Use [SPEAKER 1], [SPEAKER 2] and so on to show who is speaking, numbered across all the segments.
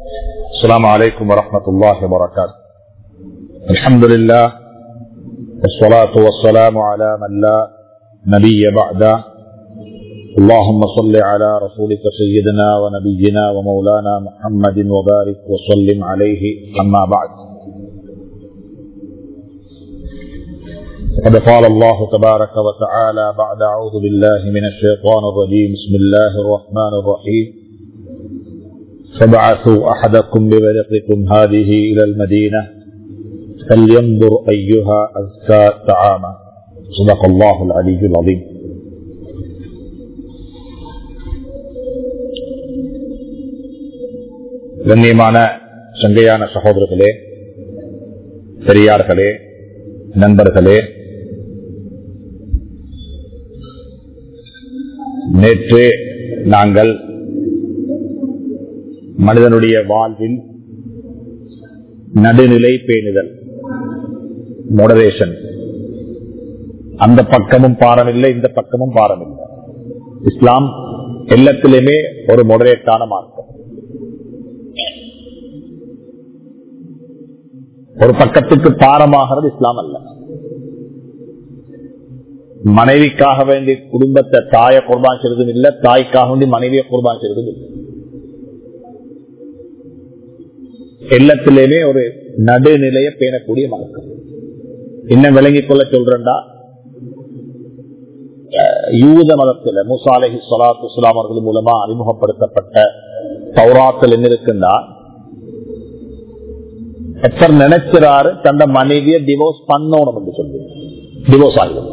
[SPEAKER 1] السلام عليكم ورحمة الله وبركاته الحمد لله والصلاة والسلام على من لا نبي بعده اللهم صل على رسولك سيدنا ونبينا ومولانا محمد وبارك وسلم عليه أما بعد قد قال الله تبارك وتعالى بعد أعوذ بالله من الشيطان الرجيم بسم الله الرحمن الرحيم فابعثوا أحدكم ببرقكم هذه إلى المدينة فلينظر أيها أزكى طعاما صدق الله العلي العظيم கண்ணியமான சங்கையான சகோதரர்களே பெரியார்களே நண்பர்களே நேற்று நாங்கள் மனிதனுடைய வாழ்வில் நடுநிலை பேணுதல் மோடரேஷன் அந்த பக்கமும் பாரமில்லை இந்த பக்கமும் பாரமில்லை இஸ்லாம் எல்லாத்திலுமே ஒரு மொடரேட்டான மார்க்கம் ஒரு பக்கத்துக்கு பாரமாகிறது இஸ்லாம் அல்ல மனைவிக்காக வேண்டி குடும்பத்தை தாயை குர்பான் செய்வதும் இல்லை தாய்க்காக வேண்டி மனைவியை குர்பான் செய்வதும் இல்லை எல்லாத்திலேயுமே ஒரு நடுநிலைய பேணக்கூடிய மார்க்கம் இன்னும் விளங்கிக் கொள்ள சொல்றா யூத மதத்தில் முசாலஹி சலாத்து இஸ்லாம் அவர்கள் மூலமா அறிமுகப்படுத்தப்பட்ட சௌராத்தில் என்ன இருக்குன்னா ஒருத்தர் நினைக்கிறாரு தந்த மனைவிய டிவோர்ஸ் பண்ணணும் என்று சொல்லி டிவோர்ஸ் ஆகிடும்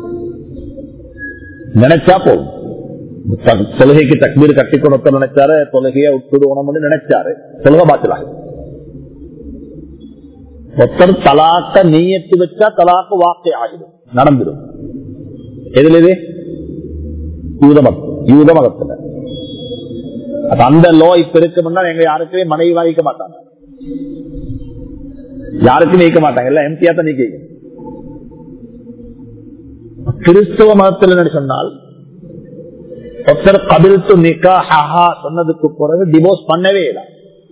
[SPEAKER 1] நினைச்சா போதும் தொழுகைக்கு தக்பீர் கட்டிக்கொண்டு நினைச்சாரு தொழுகையை விட்டுடுவோம்னு நினைச்சாரு தொழுகை பாத்திலாகும் ஒருத்தர் தலாக்க நீயத்து வச்சா தலாக்கு வாக்கை ஆகிடும் நடந்துடும் எதுல இது யூத மதம் யூத மதத்துல அந்த லோ இப்ப இருக்கும்னா எங்க யாருக்குமே மனைவி வாங்கிக்க மாட்டாங்க யாருக்கும் நீக்க மாட்டாங்க எல்லாம் எம்டியா தான் நீக்க கிறிஸ்தவ மதத்தில் என்ன சொன்னால் ஒருத்தர் கபில்த்து நிக்கா ஹஹா சொன்னதுக்கு பிறகு டிவோர்ஸ் பண்ணவே இல்லை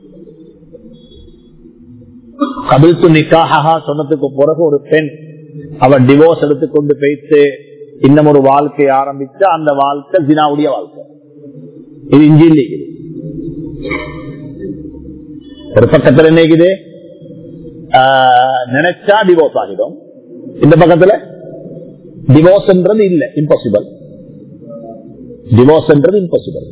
[SPEAKER 1] கபில்த்து நிக்கா ஹஹா சொன்னதுக்கு பிறகு ஒரு பெண் அவன் டிவோர்ஸ் எடுத்துக்கொண்டு போயிட்டு இன்னும் ஒரு வாழ்க்கை ஆரம்பிச்சா அந்த வாழ்க்கை ஜினாவுடைய வாழ்க்கை இது இஞ்சில் இருக்குது ஒரு பக்கத்தில் என்ன நினைச்சா டிவோர்ஸ் ஆகிடும் இந்த பக்கத்துல டிவோர்ஸ்ன்றது இல்ல இம்பாசிபிள் டிவோர்ஸ்ன்றது இம்பாசிபிள்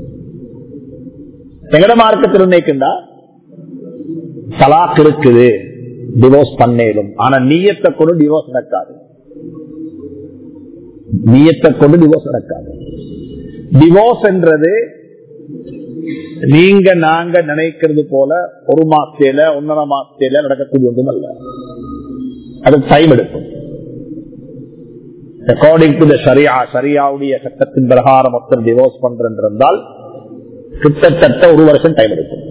[SPEAKER 1] எங்கட மார்க்கத்தில் நினைக்கின்றா தலாக் இருக்குது டிவோர்ஸ் பண்ணேலும் ஆனா நீயத்தை கொண்டு டிவோர்ஸ் நடக்காது நீயத்தை கொண்டு டிவோர்ஸ் நடக்காது டிவோர்ஸ் என்றது நீங்க நாங்க நினைக்கிறது போல ஒரு மாசத்தில ஒன்னரை மாசத்தில நடக்கக்கூடிய ஒன்றும் அல்ல அது டைம் எடுக்கும் அக்கார்டிங் டு த சரியா சரியாவுடைய சட்டத்தின் பிரகாரம் ஒருத்தர் டிவோர்ஸ் பண்றால் கிட்டத்தட்ட ஒரு வருஷம் டைம் எடுக்கும்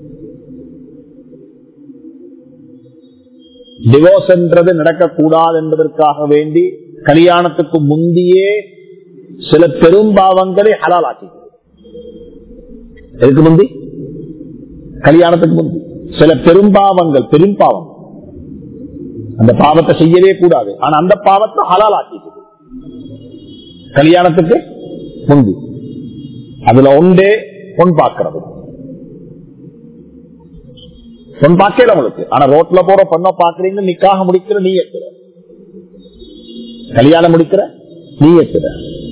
[SPEAKER 1] டிவோர்ஸ் என்றது நடக்கக்கூடாது என்பதற்காக வேண்டி கல்யாணத்துக்கு முந்தியே சில பெரும்பாவங்களை ஹலால் ஆக்கிது எதுக்கு முந்தி கல்யாணத்துக்கு முந்தி சில பெரும்பாவங்கள் பெரும்பாவம் அந்த பாவத்தை செய்யவே கூடாது ஆனா அந்த பாவத்தை ஹலால் ஆக்கிது கல்யாணத்துக்கு முந்தி அதுல ஒன்றே பொன் பார்க்கிறது பொன் பார்க்கல உங்களுக்கு ஆனா ரோட்ல போற பொண்ணை பாக்குறீங்க நிக்காக முடிக்கிற நீ எத்துற கல்யாணம் முடிக்கிற நீ எத்துற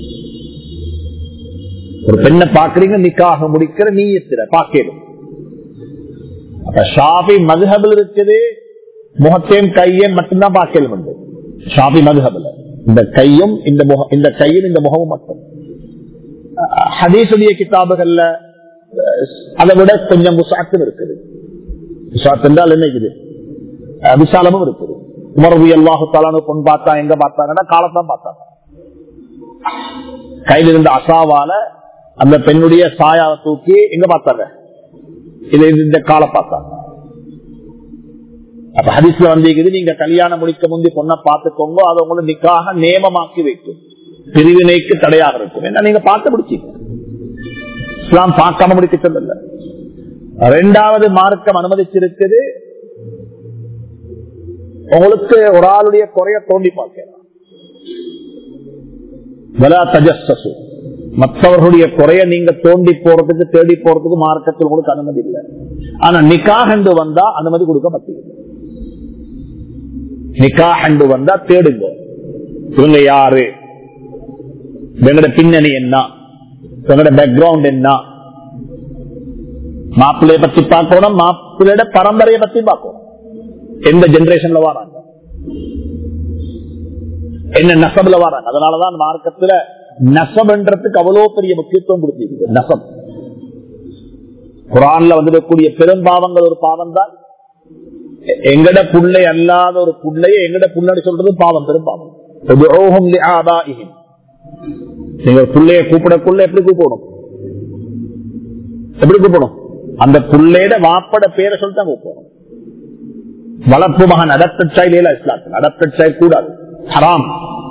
[SPEAKER 1] ஒரு பெண்ணை பாக்குறீங்க நிக்காக முடிக்கிற நீ எத்துற பாக்கலும் அப்ப ஷாபி மதுஹபில் இருக்குது முகத்தையும் கையும் மட்டும்தான் பாக்கலும் உண்டு ஷாபி மதுஹபில் இந்த கையும் இந்த முகம் இந்த கையும் இந்த முகமும் மட்டும் ஹதீசுடைய கிதாபுகள்ல அதை விட கொஞ்சம் குசாத்தும் இருக்குது குசாத் என்றால் என்ன இருக்குது விசாலமும் இருக்குது உமரபு எல்லாஹு தாலானு பொன் பார்த்தா எங்க பார்த்தாங்கன்னா காலத்தான் பார்த்தாங்க கையில் இருந்த அசாவால அந்த பெண்ணுடைய சாயாவை தூக்கி எங்க பார்த்தாங்க இது இந்த கால பார்த்தாங்க அப்ப ஹரிசுல வந்திருக்குது நீங்க கல்யாணம் முடிக்க முந்தி பொண்ணை பார்த்துக்கோங்க அதை உங்களை நிக்காக நேமமாக்கி வைக்கும் பிரிவினைக்கு தடையாக இருக்கும் ஏன்னா நீங்க பார்த்து முடிச்சீங்க இஸ்லாம் பார்க்காம முடிக்க சொல்லல ரெண்டாவது மார்க்கம் அனுமதிச்சிருக்குது உங்களுக்கு ஒரு ஆளுடைய குறைய தோண்டி பார்க்கலாம் மற்றவர்களுடைய குறைய நீங்க தோண்டி போறதுக்கு தேடி போறதுக்கு மார்க்கத்தில் உங்களுக்கு அனுமதி இல்லை ஆனா நிக்காக என்று வந்தா அனுமதி கொடுக்கப்பட்டது நிக்காக என்று வந்தா தேடுங்க இவங்க யாரு இவங்களோட பின்னணி என்ன இவங்களோட பேக்ரவுண்ட் என்ன மாப்பிள்ளைய பத்தி பார்க்கணும் மாப்பிள்ளையோட பரம்பரையை பத்தி பார்க்கணும் எந்த ஜெனரேஷன்ல வராங்க என்ன நசப்ல வராங்க அதனாலதான் மார்க்கத்துல நசம்ன்றதுக்கு அவ்வளவு பெரிய முக்கியத்துவம் கொடுத்திருக்கு நசம் குரான்ல வந்துடக்கூடிய பெரும்பாவங்கள் ஒரு பாவம் தான் எங்கட புள்ளை அல்லாத ஒரு புள்ளைய எங்கட புள்ளை சொல்றது பாவம் பெரும்பாவம் நீங்க புள்ளைய கூப்பிடக்குள்ள எப்படி கூப்பிடணும் எப்படி கூப்பிடணும் அந்த புள்ளையோட வாப்பட பேரை சொல்லிட்டு கூப்பிடணும் வளர்ப்பு மகன் அடப்டட் சைல்டு இல்ல இஸ்லாத்தில் அடப்டட் சைல்டு கூடாது ஹராம்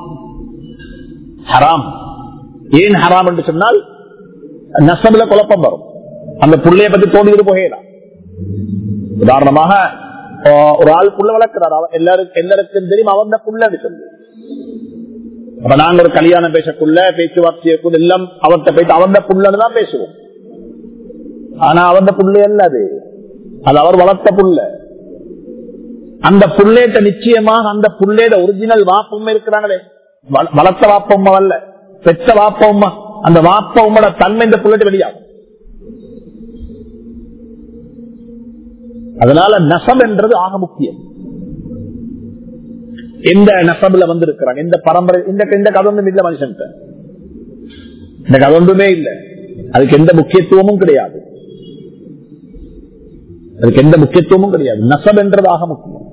[SPEAKER 1] ஹராம் ஏன் ஹராம் என்று சொன்னால் நசம்ல குழப்பம் வரும் அந்த புள்ளைய பத்தி தோண்டிட்டு போகலாம் உதாரணமாக ஒரு ஆள் புள்ள வளர்க்கிறார் எல்லாருக்கும் எல்லாருக்கும் தெரியும் அவன் புள்ளன்னு சொல்லி அப்ப நாங்க ஒரு கல்யாணம் பேசக்குள்ள பேச்சுவார்த்தைக்குள்ள எல்லாம் அவர்கிட்ட போயிட்டு அவன் புள்ளன்னு தான் பேசுவோம் ஆனா அவன் புள்ளை அல்ல அது அது அவர் வளர்த்த புள்ள அந்த புள்ளேட்ட நிச்சயமாக அந்த புள்ளேட ஒரிஜினல் வாப்பம் இருக்கிறாங்களே வளர்த்த வாப்பம்மா அல்ல பெற்ற வாப்பம்மா அந்த வாப்பம்மோட தன்மை இந்த புள்ளேட்ட வெளியாகும் அதனால நசம் என்றது ஆக முக்கியம் எந்த நசபுல வந்து இருக்கிறாங்க எந்த பரம்பரை இந்த இந்த கதொண்டும் இல்ல மனுஷன் இந்த கதொண்டுமே இல்லை அதுக்கு எந்த முக்கியத்துவமும் கிடையாது அதுக்கு எந்த முக்கியத்துவமும் கிடையாது நசப் என்றதாக முக்கியம்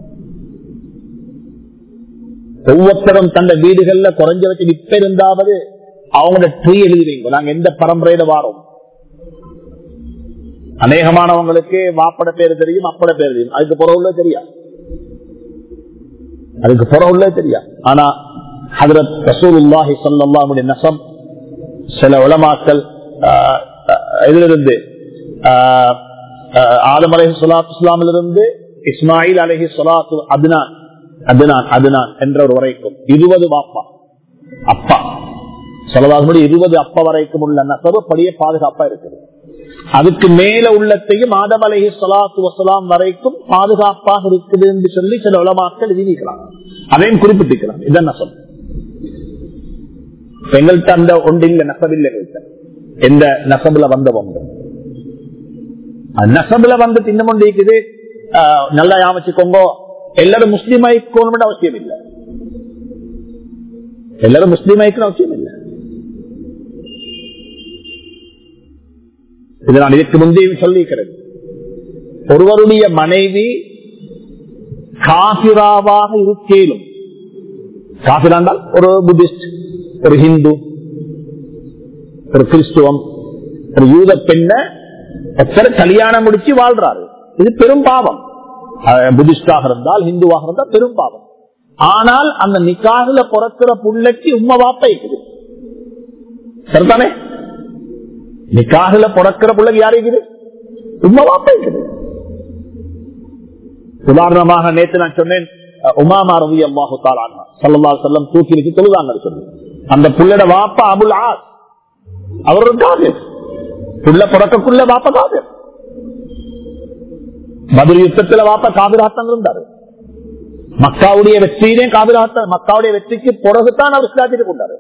[SPEAKER 1] ஒவ்வொருத்தரும் தந்த வீடுகள்ல குறைஞ்சவச்சு இப்ப இருந்தாவது அவங்களோட ட்ரீ எழுதுவீங்க நாங்க எந்த பரம்பரையில வாரோம் அநேகமானவங்களுக்கு வாப்பட பேர் தெரியும் அப்பட பேர் தெரியும் அதுக்கு புறவுள்ள தெரியாது அதுக்கு புறவுள்ள தெரியாது ஆனா ஹதரத் ரசூலுல்லாஹி ஸல்லல்லாஹு நசம் சில உலமாக்கள் இதிலிருந்து ஆதம் அலஹி சொலாத்து இஸ்லாமிலிருந்து இஸ்மாயில் அலஹி சொலாத்து அத்னான் அத்னான் அத்னான் என்ற ஒரு வரைக்கும் இருபது வாப்பா அப்பா சொல்லதாக இருபது அப்பா வரைக்கும் உள்ள நசவு படிய பாதுகாப்பா இருக்குது அதுக்கு மேல உள்ளத்தையும் ஆதம் அலஹி சொலாத்து வசலாம் வரைக்கும் பாதுகாப்பாக இருக்குது என்று சொல்லி சில உலமாக்கள் எழுதிக்கலாம் அதையும் குறிப்பிட்டிருக்கலாம் இதான் நசம் எங்கள்கிட்ட அந்த ஒன்றில்லை நசவில்லை எந்த நசபுல வந்த ஒன்று நசபுல வந்து தின்னம் கொண்டு இருக்குது நல்லா யாமச்சுக்கோங்க எல்லாரும் முஸ்லீம் ஆயிக்கணும் அவசியம் இல்லை எல்லாரும் முஸ்லீம் ஆயிக்கணும் அவசியம் இல்லை இது நான் இதற்கு முந்தையும் சொல்லியிருக்கிறேன் ஒருவருடைய மனைவி காபிராவாக இருக்கேலும் காபிராண்டால் ஒரு புத்திஸ்ட் ஒரு ஹிந்து ஒரு கிறிஸ்துவம் ஒரு யூத பெண்ண ஒருத்தர் கல்யாணம் முடிச்சு வாழ்றாரு இது பெரும் பாவம் புத்திஸ்டாக இருந்தால் ஹிந்துவாக இருந்தால் பெரும் பாவம் ஆனால் அந்த நிக்காகுல பிறக்கிற புள்ளைக்கு உண்மை வாப்ப இருக்குது சரிதானே நிக்காகுல பிறக்கிற பிள்ளைக்கு யாரு இருக்குது உண்மை வாப்ப இருக்குது உதாரணமாக நேற்று நான் சொன்னேன் உமாமா ரவி அம்மாஹு தாலானா சல்லா செல்லம் தூக்கி வச்சு தொழுதாங்க சொல்லி அந்த புள்ளட வாப்பா அபுல் ஆஸ் அவர் ஒரு காவிர் புள்ள பிறக்கக்குள்ள வாப்ப காவிர் மதுரை யுத்தத்துல வாப்ப காவிராத்தங்கள் இருந்தாரு மக்காவுடைய வெற்றியிலே காவிராத்த மக்காவுடைய வெற்றிக்கு பிறகுதான் அவர் இஸ்லாத்திட்டு கொண்டாரு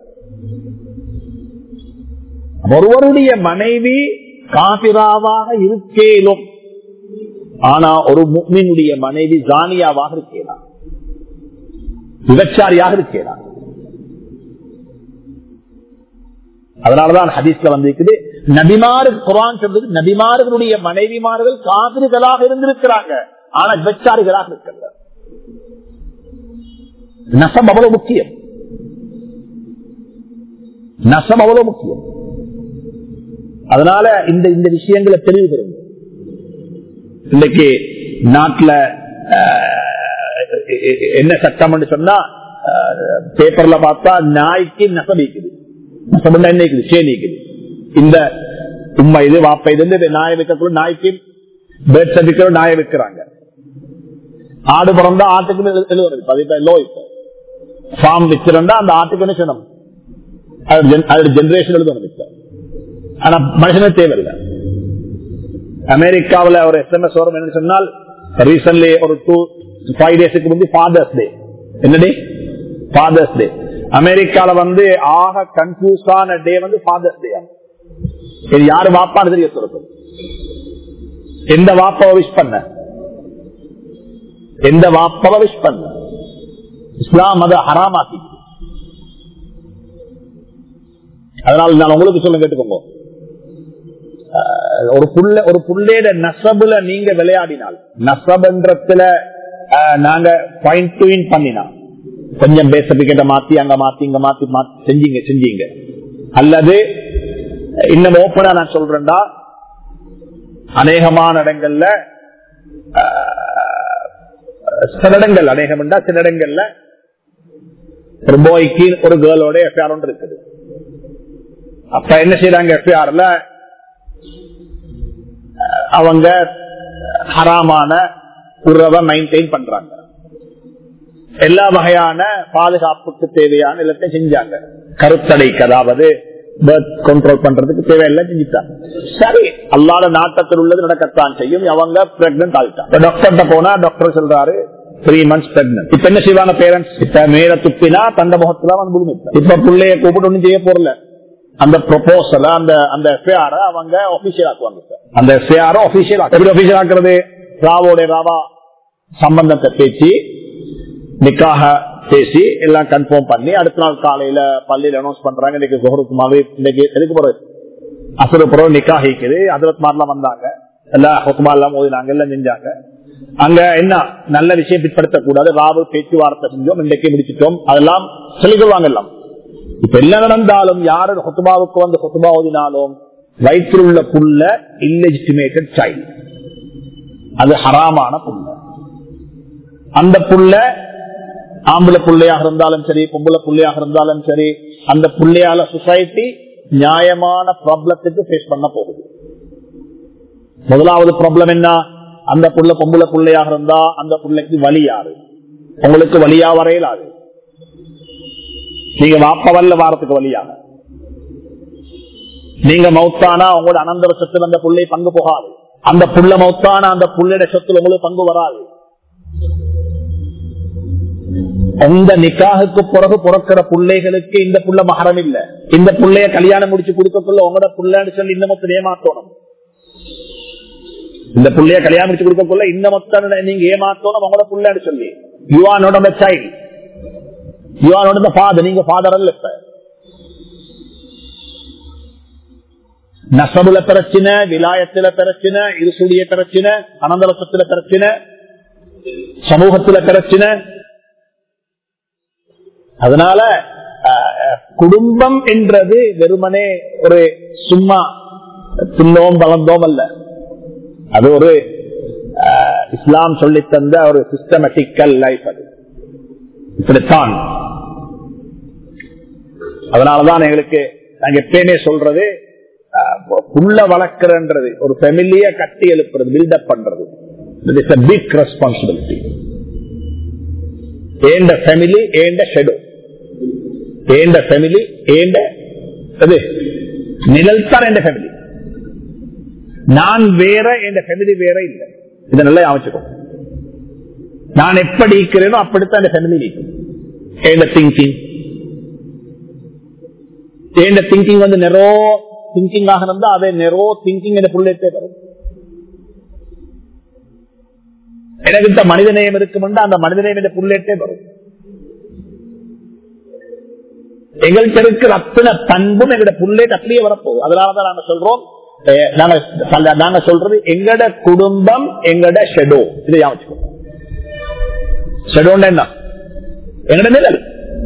[SPEAKER 1] ஒருவருடைய மனைவி காபிராவாக இருக்கேலும் ஆனா ஒரு முக்மினுடைய மனைவி ஜானியாவாக இருக்கலாம் விபச்சாரியாக இருக்கலாம் அதனாலதான் ஹதீஸ்ல வந்திருக்குது நபிமாறு குரான் சொல்றது நபிமார்களுடைய மனைவிமார்கள் காவிரிகளாக இருந்திருக்கிறாங்க ஆனா விபச்சாரிகளாக இருக்கிறார் நசம் அவ்வளவு முக்கியம் நசம் அவ்வளவு முக்கியம் அதனால இந்த இந்த விஷயங்களை தெளிவு பெறும் இன்னைக்கு நாட்டுல என்ன சட்டம் சொன்னா பேப்பர்ல பார்த்தா நாய்க்கு நசபிக்குது நசம் என்ன சேனிக்குது இந்த உண்மை இது வாப்ப இது நாய் வைக்கக்குள்ள நாய்க்கு பேர்த் சர்டிபிகேட் நாயை விற்கிறாங்க ஆடு பிறந்தா ஆட்டுக்கு எழுதுறது அது இப்ப லோ இப்ப ஃபார்ம் வச்சிருந்தா அந்த ஆட்டுக்கு என்ன செய்யணும் அதோட ஜெனரேஷன் எழுதணும் இப்ப ஆனா மனுஷனே தேவையில்லை அமெரிக்காவில் ஒரு எஸ்எம்எஸ் வரும் என்ன சொன்னால் ரீசன்ட்லி ஒரு டூ ஃபைவ் டேஸுக்கு முந்தி ஃபாதர்ஸ் டே என்னடி ஃபாதர்ஸ் டே அமெரிக்கால வந்து ஆக கன்ஃபியூஸ் ஆன டே வந்து ஃபாதர்ஸ் டே இது யாரு வாப்பான்னு தெரிய சொல்றது எந்த வாப்பாவை விஷ் பண்ண எந்த வாப்பாவை விஷ் பண்ண இஸ்லாம் அதை ஹராமாக்கி அதனால நான் உங்களுக்கு சொல்ல கேட்டுக்கோங்க ஒரு புள்ள ஒரு புள்ளையோட நசபுல நீங்க விளையாடினால் நசபன்றத்துல நாங்க பாயிண்ட் டு பண்ணினா கொஞ்சம் பேஸ் சர்டிபிகேட்டை மாத்தி அங்க மாத்தி இங்க மாத்தி மாத்தி செஞ்சீங்க செஞ்சீங்க அல்லது இன்னும் ஓப்பனா நான் சொல்றேன்டா அநேகமான இடங்கள்ல சில இடங்கள் அநேகம் சில இடங்கள்ல ஒரு பாய்க்கு ஒரு கேர்ளோட எஃப்ஐஆர் ஒன்று இருக்குது அப்ப என்ன செய்யறாங்க எஃப்ஐஆர்ல அவங்க ஹராமான உறவை மெயின்டைன் பண்றாங்க எல்லா வகையான பாதுகாப்புக்கு தேவையான எல்லாத்தையும் செஞ்சாங்க கருத்தடைக்கு அதாவது பேர்த் கண்ட்ரோல் பண்றதுக்கு தேவையெல்லாம் செஞ்சுட்டாங்க சரி அல்லாத நாட்டத்தில் உள்ளது நடக்கத்தான் செய்யும் அவங்க பிரெக்னன்ட் ஆகிட்டாங்க டாக்டர்கிட்ட போனா டாக்டர் சொல்றாரு த்ரீ மந்த்ஸ் பிரெக்னன்ட் இப்ப என்ன செய்வாங்க பேரண்ட்ஸ் இப்ப மேல துப்பினா தந்த முகத்துல வந்து புழுமிட்டாங்க இப்ப பிள்ளைய கூப்பிட்டு ஒண்ணும் செய்ய போறல அந்த ப்ரொபோசல அந்த அந்த எஃப்ஐஆர அவங்க ஒபிஷியல் ஆக்குவாங்க அந்த எஃப்ஐஆர் ஒபிஷியல் எப்படி ஒபிஷியல் ஆக்குறது ராவோட ராவா சம்பந்தத்தை பேச்சு நிக்காக பேசி எல்லாம் கன்ஃபார்ம் பண்ணி அடுத்த நாள் காலையில பள்ளியில அனௌன்ஸ் பண்றாங்க இன்னைக்கு ஜோஹருக்குமாவே இன்னைக்கு எதுக்கு போறது அசுர புறம் நிக்காகிக்குது அதிரத் மாதிரிலாம் வந்தாங்க எல்லா ஹொக்குமா எல்லாம் ஓதினாங்க எல்லாம் செஞ்சாங்க அங்க என்ன நல்ல விஷயம் பிற்படுத்தக்கூடாது ராவு பேச்சுவார்த்தை செஞ்சோம் இன்றைக்கு முடிச்சிட்டோம் அதெல்லாம் சொல்லிக்கொள்வாங்க எல்லாம் இப்ப என்ன நடந்தாலும் யாரு ஹொத்துமாவுக்கு வந்து ஹொத்துமா ஓதினாலும் வயிற்றில் உள்ள புள்ள இல்லெஜிட்டிமேட்டட் சைல்டு அது ஹராமான புள்ள அந்த புள்ள ஆம்பளை பிள்ளையாக இருந்தாலும் சரி பொம்பளை பிள்ளையாக இருந்தாலும் சரி அந்த பிள்ளையால சொசைட்டி நியாயமான ப்ராப்ளத்துக்கு ஃபேஸ் பண்ண போகுது முதலாவது ப்ராப்ளம் என்ன அந்த புள்ள பொம்பளை பிள்ளையாக இருந்தா அந்த பிள்ளைக்கு வழி யாரு உங்களுக்கு வழியா வரையலாது நீங்க வாப்பவல்ல வாரத்துக்கு வழியாக நீங்க மௌத்தானா உங்களோட அனந்தர சொத்துல அந்த புள்ளை பங்கு போகாது அந்த புள்ள மௌத்தானா அந்த புள்ளையோட சொத்துல உங்களுக்கு பங்கு வராது அந்த நிக்காகுக்கு பிறகு பிறக்கிற பிள்ளைகளுக்கு இந்த புள்ள மகரம் இல்ல இந்த புள்ளைய கல்யாணம் முடிச்சு கொடுக்கக்குள்ள உங்களோட புள்ளன்னு சொல்லி இந்த மொத்தம் ஏமாத்தணும் இந்த புள்ளைய கல்யாணம் முடிச்சு கொடுக்கக்குள்ள இந்த மொத்தம் நீங்க ஏமாத்தணும் உங்களோட புள்ளன்னு சொல்லி யுவானோட சைல்டு யுவானோட ஃபாதர் நீங்க ஃபாதர் அல்ல இப்ப நசபுல பிரச்சனை விலாயத்துல பிரச்சனை இருசுடைய பிரச்சனை அனந்தரசத்துல பிரச்சனை சமூகத்துல பிரச்சனை அதனால குடும்பம் என்றது வெறுமனே ஒரு சும்மா தின்னோம் வளர்ந்தோம் அல்ல அது ஒரு இஸ்லாம் சொல்லி தந்த ஒரு சிஸ்டமேட்டிக்கல் லைஃப் அது இப்படித்தான் அதனாலதான் எங்களுக்கு நாங்க எப்பயுமே சொல்றது புள்ள வளர்க்கிறன்றது ஒரு ஃபெமிலிய கட்டி எழுப்புறது பில்டப் பண்றது it is big responsibility and family and schedule and family and அது நிழல் தான் என் ஃபேமிலி நான் வேற என் ஃபேமிலி வேற இல்லை இதை நல்லா அமைச்சுக்கோ நான் எப்படி இருக்கிறேனோ அப்படித்தான் என் ஃபேமிலி இருக்கும் ஏண்ட திங்கிங் ஏண்ட திங்கிங் வந்து நெரோ திங்கிங் ஆக இருந்தா அதே நெரோ திங்கிங் என்ற புள்ளத்தே வரும் எனக்கு மனித நேயம் இருக்கும் அந்த மனித நேயம் என்ற புள்ளேட்டே வரும் எங்கள்கிட்ட இருக்கிற அத்தனை பண்பும் எங்கட புள்ளேட் அப்படியே வரப்போகுது அதனாலதான் நாங்க சொல்றோம் நாங்க நாங்க சொல்றது எங்கட குடும்பம் எங்கட ஷெடோ இதை யாவச்சுக்கோ ஷெடோன்னு என்ன எங்கட நிழல்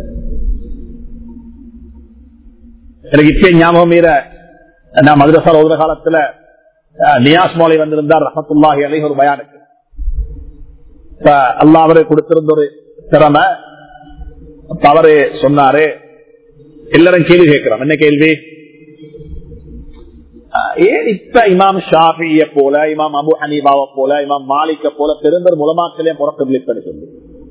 [SPEAKER 1] எனக்கு இப்ப ஞாபகம் மீற நான் மதுரசா ஒரு காலத்துல நியாஸ் மோலை வந்திருந்தார் ரஹத்துல்லாஹி அலை ஒரு பயானுக்கு அல்லா அவரு கொடுத்திருந்த ஒரு திறமை அவரு சொன்னாரு எல்லாரும் கேள்வி கேட்கிறோம் என்ன கேள்வி அஹ், ஏன் இப்ப இமாம் ஷாஃபிய போல இமாம் அபு ஹனீபாவை போல இமாம் மாலிக்க போல பெருந்தர் முலமாக்களே புறக்கணிப்பது சொல்லி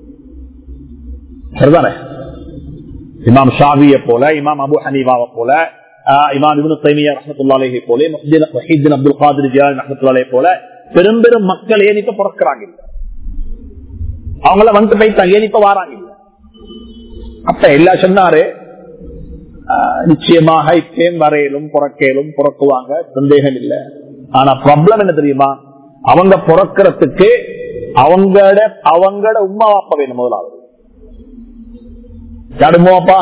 [SPEAKER 1] சரிதானே இமாம் ஷாவிய போல இமாம் அபு ஹனீபாவை போல ஆஹ், இமாம் இப்னு தைமியா ரஹ்மத்துல்லாஹி போல முஹ்தீன் வஹீதீன் அப்துல் காதிர் ஜிலானி ரஹ்மத்துல்லாஹி போல பெரும் பெரும் மக்கள் ஏன் இப்ப பிறக்கிறாங்க இல்ல அவங்கள வந்து போயிட்டாங்க ஏன் இப்ப வாராங்க இல்ல அப்ப எல்லாம் சொன்னாரு ஆஹ், நிச்சயமாக இப்பேன் வரையிலும் புறக்கேலும் புறக்குவாங்க சந்தேகம் இல்ல ஆனா ப்ராப்ளம் என்ன தெரியுமா அவங்க பிறக்கிறதுக்கு அவங்களோட அவங்களோட உமா வாப்ப வேணும் முதலாவது யாடுமோப்பா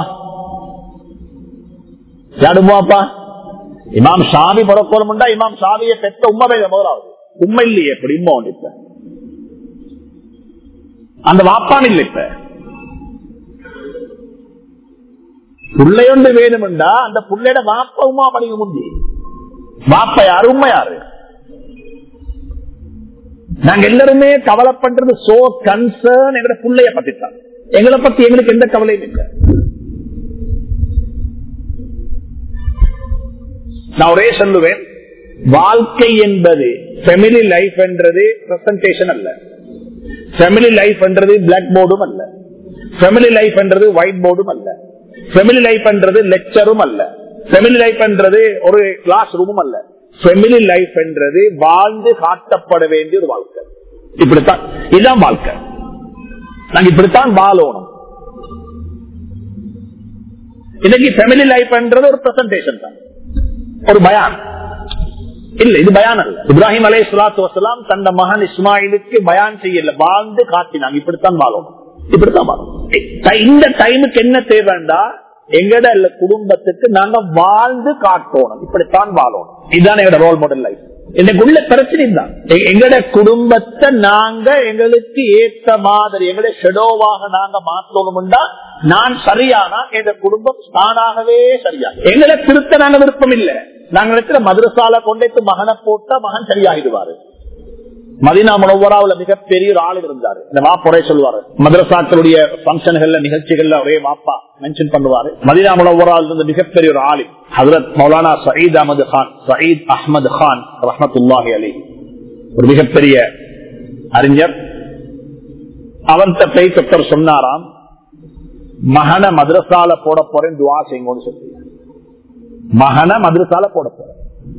[SPEAKER 1] யாடுமோப்பா இமாம் ஷாமி பிறக்கணும்டா இமாம் ஷாமியை பெற்ற உண்மை முதலாவது உண்மை இல்லையே எப்படி உண்மை ஒன்று இப்ப அந்த வாப்பான் இல்லை இப்ப புள்ளையொன்று வேணும்டா அந்த புள்ளையோட வாப்ப உமா படிக்க முந்தி வாப்ப யாரு உண்மை யாரு நாங்க எல்லாருமே கவலை பண்றது சோ கன்சர்ன் எங்க புள்ளைய பத்தி தான் எங்களை பத்தி எங்களுக்கு எந்த கவலையும் இல்லை நான் ஒரே சொல்லுவேன் வாழ்க்கை என்பது ஃபெமிலி லைஃப் என்றது பிரசன்டேஷன் அல்ல ஃபெமிலி லைஃப் என்றது பிளாக் போர்டும் அல்ல ஃபெமிலி லைஃப் என்றது ஒயிட் போர்டும் அல்ல ஃபெமிலி லைஃப் என்றது லெக்சரும் அல்ல ஃபெமிலி லைஃப் என்றது ஒரு கிளாஸ் ரூமும் அல்ல ஃபெமிலி லைஃப் என்றது வாழ்ந்து காட்டப்பட வேண்டிய ஒரு வாழ்க்கை இப்படித்தான் இதுதான் வாழ்க்கை நாங்க இப்படித்தான் வாழணும் இன்னைக்கு ஃபெமிலி லைஃப் என்றது ஒரு பிரசன்டேஷன் தான் ஒரு பயான் இல்ல இது பயான் அல்ல இப்ராஹிம் அலை சுலாத்து வசலாம் தந்த மகன் இஸ்மாயிலுக்கு பயான் செய்யல வாழ்ந்து காட்டினாங்க இப்படித்தான் வாழணும் இப்படித்தான் வாழணும் இந்த டைமுக்கு என்ன தேவைண்டா எங்கட இல்ல குடும்பத்துக்கு நாங்க வாழ்ந்து காட்டணும் இப்படித்தான் வாழணும் இதுதான் எங்களோட ரோல் மாடல் லைஃப் எனக்கு உள்ள பிரச்சனை தான் எ- எங்கட குடும்பத்தை நாங்க எங்களுக்கு ஏத்த மாதிரி எங்களுடைய ஷெடோவாக நாங்க மாற்றணும்டா நான் சரியானா எங்க குடும்பம் தானாகவே சரியா எங்களை திருத்த நாங்க விருப்பம் இல்ல நாங்க இருக்கிற மதுரசால கொண்டு மகனை போட்டா மகன் சரியாகிடுவாரு மதினா முனவராவுல மிகப்பெரிய ஒரு ஆள் இருந்தாரு இந்த மாப்புரை சொல்லுவாரு மதரசாக்களுடைய பங்கன்கள்ல நிகழ்ச்சிகள்ல ஒரே மாப்பா மென்ஷன் பண்ணுவாரு மதினா முனவராவில் இருந்த மிகப்பெரிய ஒரு ஆளி ஹசரத் மௌலானா சயீத் அஹமது கான் சயீத் அஹமது கான் ரஹமத்துல்லாஹி அலி ஒரு மிகப்பெரிய அறிஞர் அவன்கிட்ட போய் டாக்டர் சொன்னாராம் மகன மதரசால போட போறேன் துவா செய்யுங்கன்னு சொல்லி மகன மதரசால போட போறேன்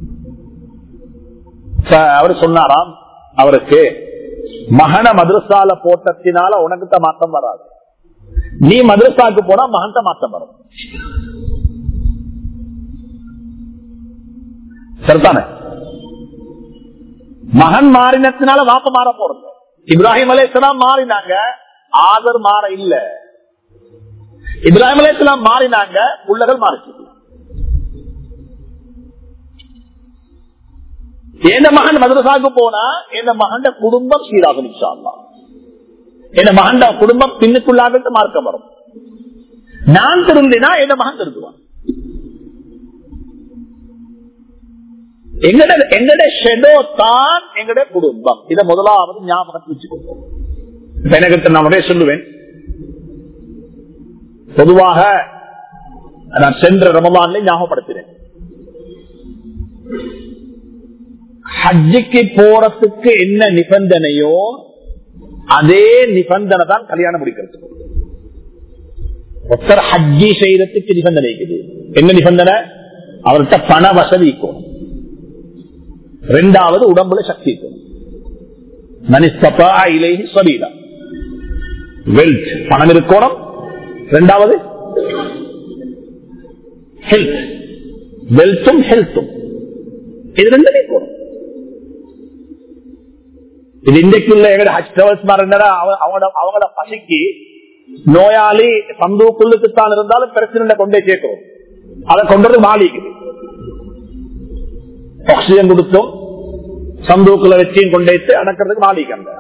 [SPEAKER 1] ச- அவர் சொன்னாராம் அவருக்கு மகன மதரசால போட்டத்தினால உனக்கு தான் மாற்றம் வராது நீ மதரசாக்கு போனா மகன்கிட்ட மாற்றம் வரும் சரிதானே மகன் மாறினத்தினால வாப்ப மாற போறது இப்ராஹிம் அலையாம் மாறினாங்க ஆதர் மாற இல்ல இப்ராஹிம் அலையாம் மாறினாங்க உள்ளகள் மாறிச்சு என் மகன் மதரசாக்கு போனா என் மகன் குடும்பம் சீராகும் இன்ஷா அல்லாஹ். என் மகன் குடும்பம் பின்னுக்குள்ளாக மார்க்கம் வரும் நான் திருந்தினா என் மகன் திருந்துவான் எங்கட எங்கட ஷெடோ தான் எங்கட குடும்பம் இதை முதலாவது ஞாபகத்தில் வச்சுக்கோங்க இப்ப எனக்கு நான் உடனே சொல்லுவேன் பொதுவாக நான் சென்ற ரமலான்ல ஞாபகப்படுத்தினேன் ஹஜ்ஜுக்கு போறதுக்கு என்ன நிபந்தனையோ அதே நிபந்தனை தான் கல்யாணம் முடிக்கிறதுக்கு ஒருத்தர் ஹஜ்ஜி செய்யறதுக்கு நிபந்தனை இருக்குது என்ன நிபந்தனை அவர்கிட்ட பண வசதி இருக்கணும் ரெண்டாவது உடம்புல சக்தி இருக்கணும் மனிஸ்தபா இலேஹி சபீலா வெல்த் பணம் இருக்கணும் ரெண்டாவது ஹெல்த் வெல்த்தும் ஹெல்த்தும் இது ரெண்டும் இருக்கணும் இது இன்றைக்குள்ள எங்கட ஹஜ் டிராவல்ஸ் அவங்களோட அவங்களோட பசிக்கு நோயாளி சந்தூக்குள்ளுக்குத்தான் இருந்தாலும் பிரச்சனை கொண்டே சேர்க்கிறோம் அதை கொண்டது மாளிக்குது ஆக்சிஜன் கொடுத்தோம் சந்தூக்குல வச்சியும் கொண்டேத்து அடக்கிறதுக்கு மாளிகை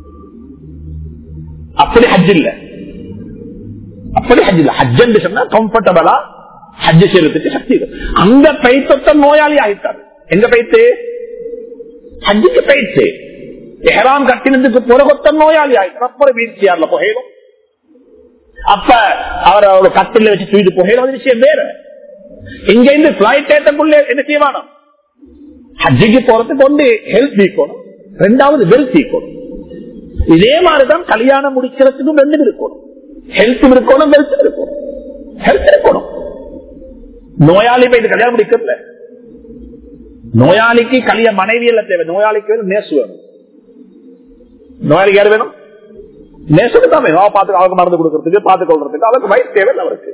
[SPEAKER 1] அப்படி ஹஜ் இல்ல அப்படி ஹஜ் இல்ல ஹஜ் சொன்னா கம்ஃபர்டபுளா ஹஜ் செய்யறதுக்கு சக்தி இருக்கு. அங்க பைத்தொத்த நோயாளி ஆயிட்டாரு எங்க பைத்து ஹஜ்ஜுக்கு பயிற்சி எஹராம் கட்டினதுக்கு பிறகொத்த நோயாளி ஆயிட்டார் அப்புறம் வீழ்ச்சியார்ல புகையிலும் அப்ப அவர் ஒரு கட்டில வச்சு தூக்கிட்டு புகையிலும் அது விஷயம் வேற இங்க இருந்து பிளைட் ஏற்றக்குள்ள என்ன செய்வானோ ஹஜ்ஜிக்கு போறதுக்கு ஒன்று ஹெல்த் ஈக்கணும் ரெண்டாவது வெல்த் ஈக்கணும் இதே மாதிரிதான் கல்யாணம் முடிக்கிறதுக்கும் ரெண்டும் இருக்கணும் ஹெல்த்தும் இருக்கணும் வெல்த்தும் இருக்கணும் ஹெல்த் இருக்கணும் நோயாளி போய் கல்யாணம் முடிக்கிறதுல நோயாளிக்கு கல்ய மனைவி எல்லாம் தேவை நோயாளிக்கு வேணும் நேசு வேணும் நோயாளிக்கு யாரு வேணும் நேசுக்கு தான் வேணும் அவ பார்த்து அவருக்கு மருந்து கொடுக்கறதுக்கு பார்த்து கொள்றதுக்கு அவருக்கு வயசு தேவை அவருக்கு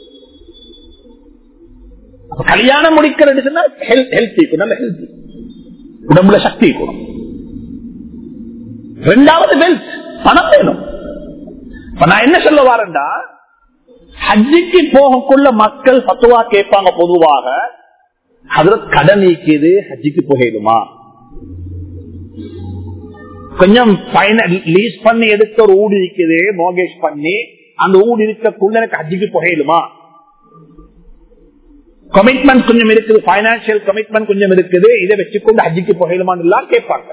[SPEAKER 1] அப்ப கல்யாணம் முடிக்கிறது சொன்னா ஹெல்த் ஹெல்த் நல்ல ஹெல்த் உடம்புல சக்தி இருக்கணும் ரெண்டாவது வெல்த் பணம் வேணும் இப்ப நான் என்ன சொல்ல வரேன்டா ஹஜ்ஜிக்கு போகக்குள்ள மக்கள் பத்துவா கேட்பாங்க பொதுவாக அதுல கடன் நீக்கிது ஹஜ்ஜிக்கு போகலுமா கொஞ்சம் லீஸ் பண்ணி எடுத்த ஒரு ஊடு இருக்குது மோகேஷ் பண்ணி அந்த ஊடு இருக்கக்குள்ள எனக்கு ஹஜ்ஜிக்கு போகலுமா கமிட்மெண்ட் கொஞ்சம் இருக்குது பைனான்சியல் கமிட்மெண்ட் கொஞ்சம் இருக்குது இதை வச்சுக்கொண்டு ஹஜ்ஜிக்கு போகலுமான்னு எல்லாம் கேட்பாங்க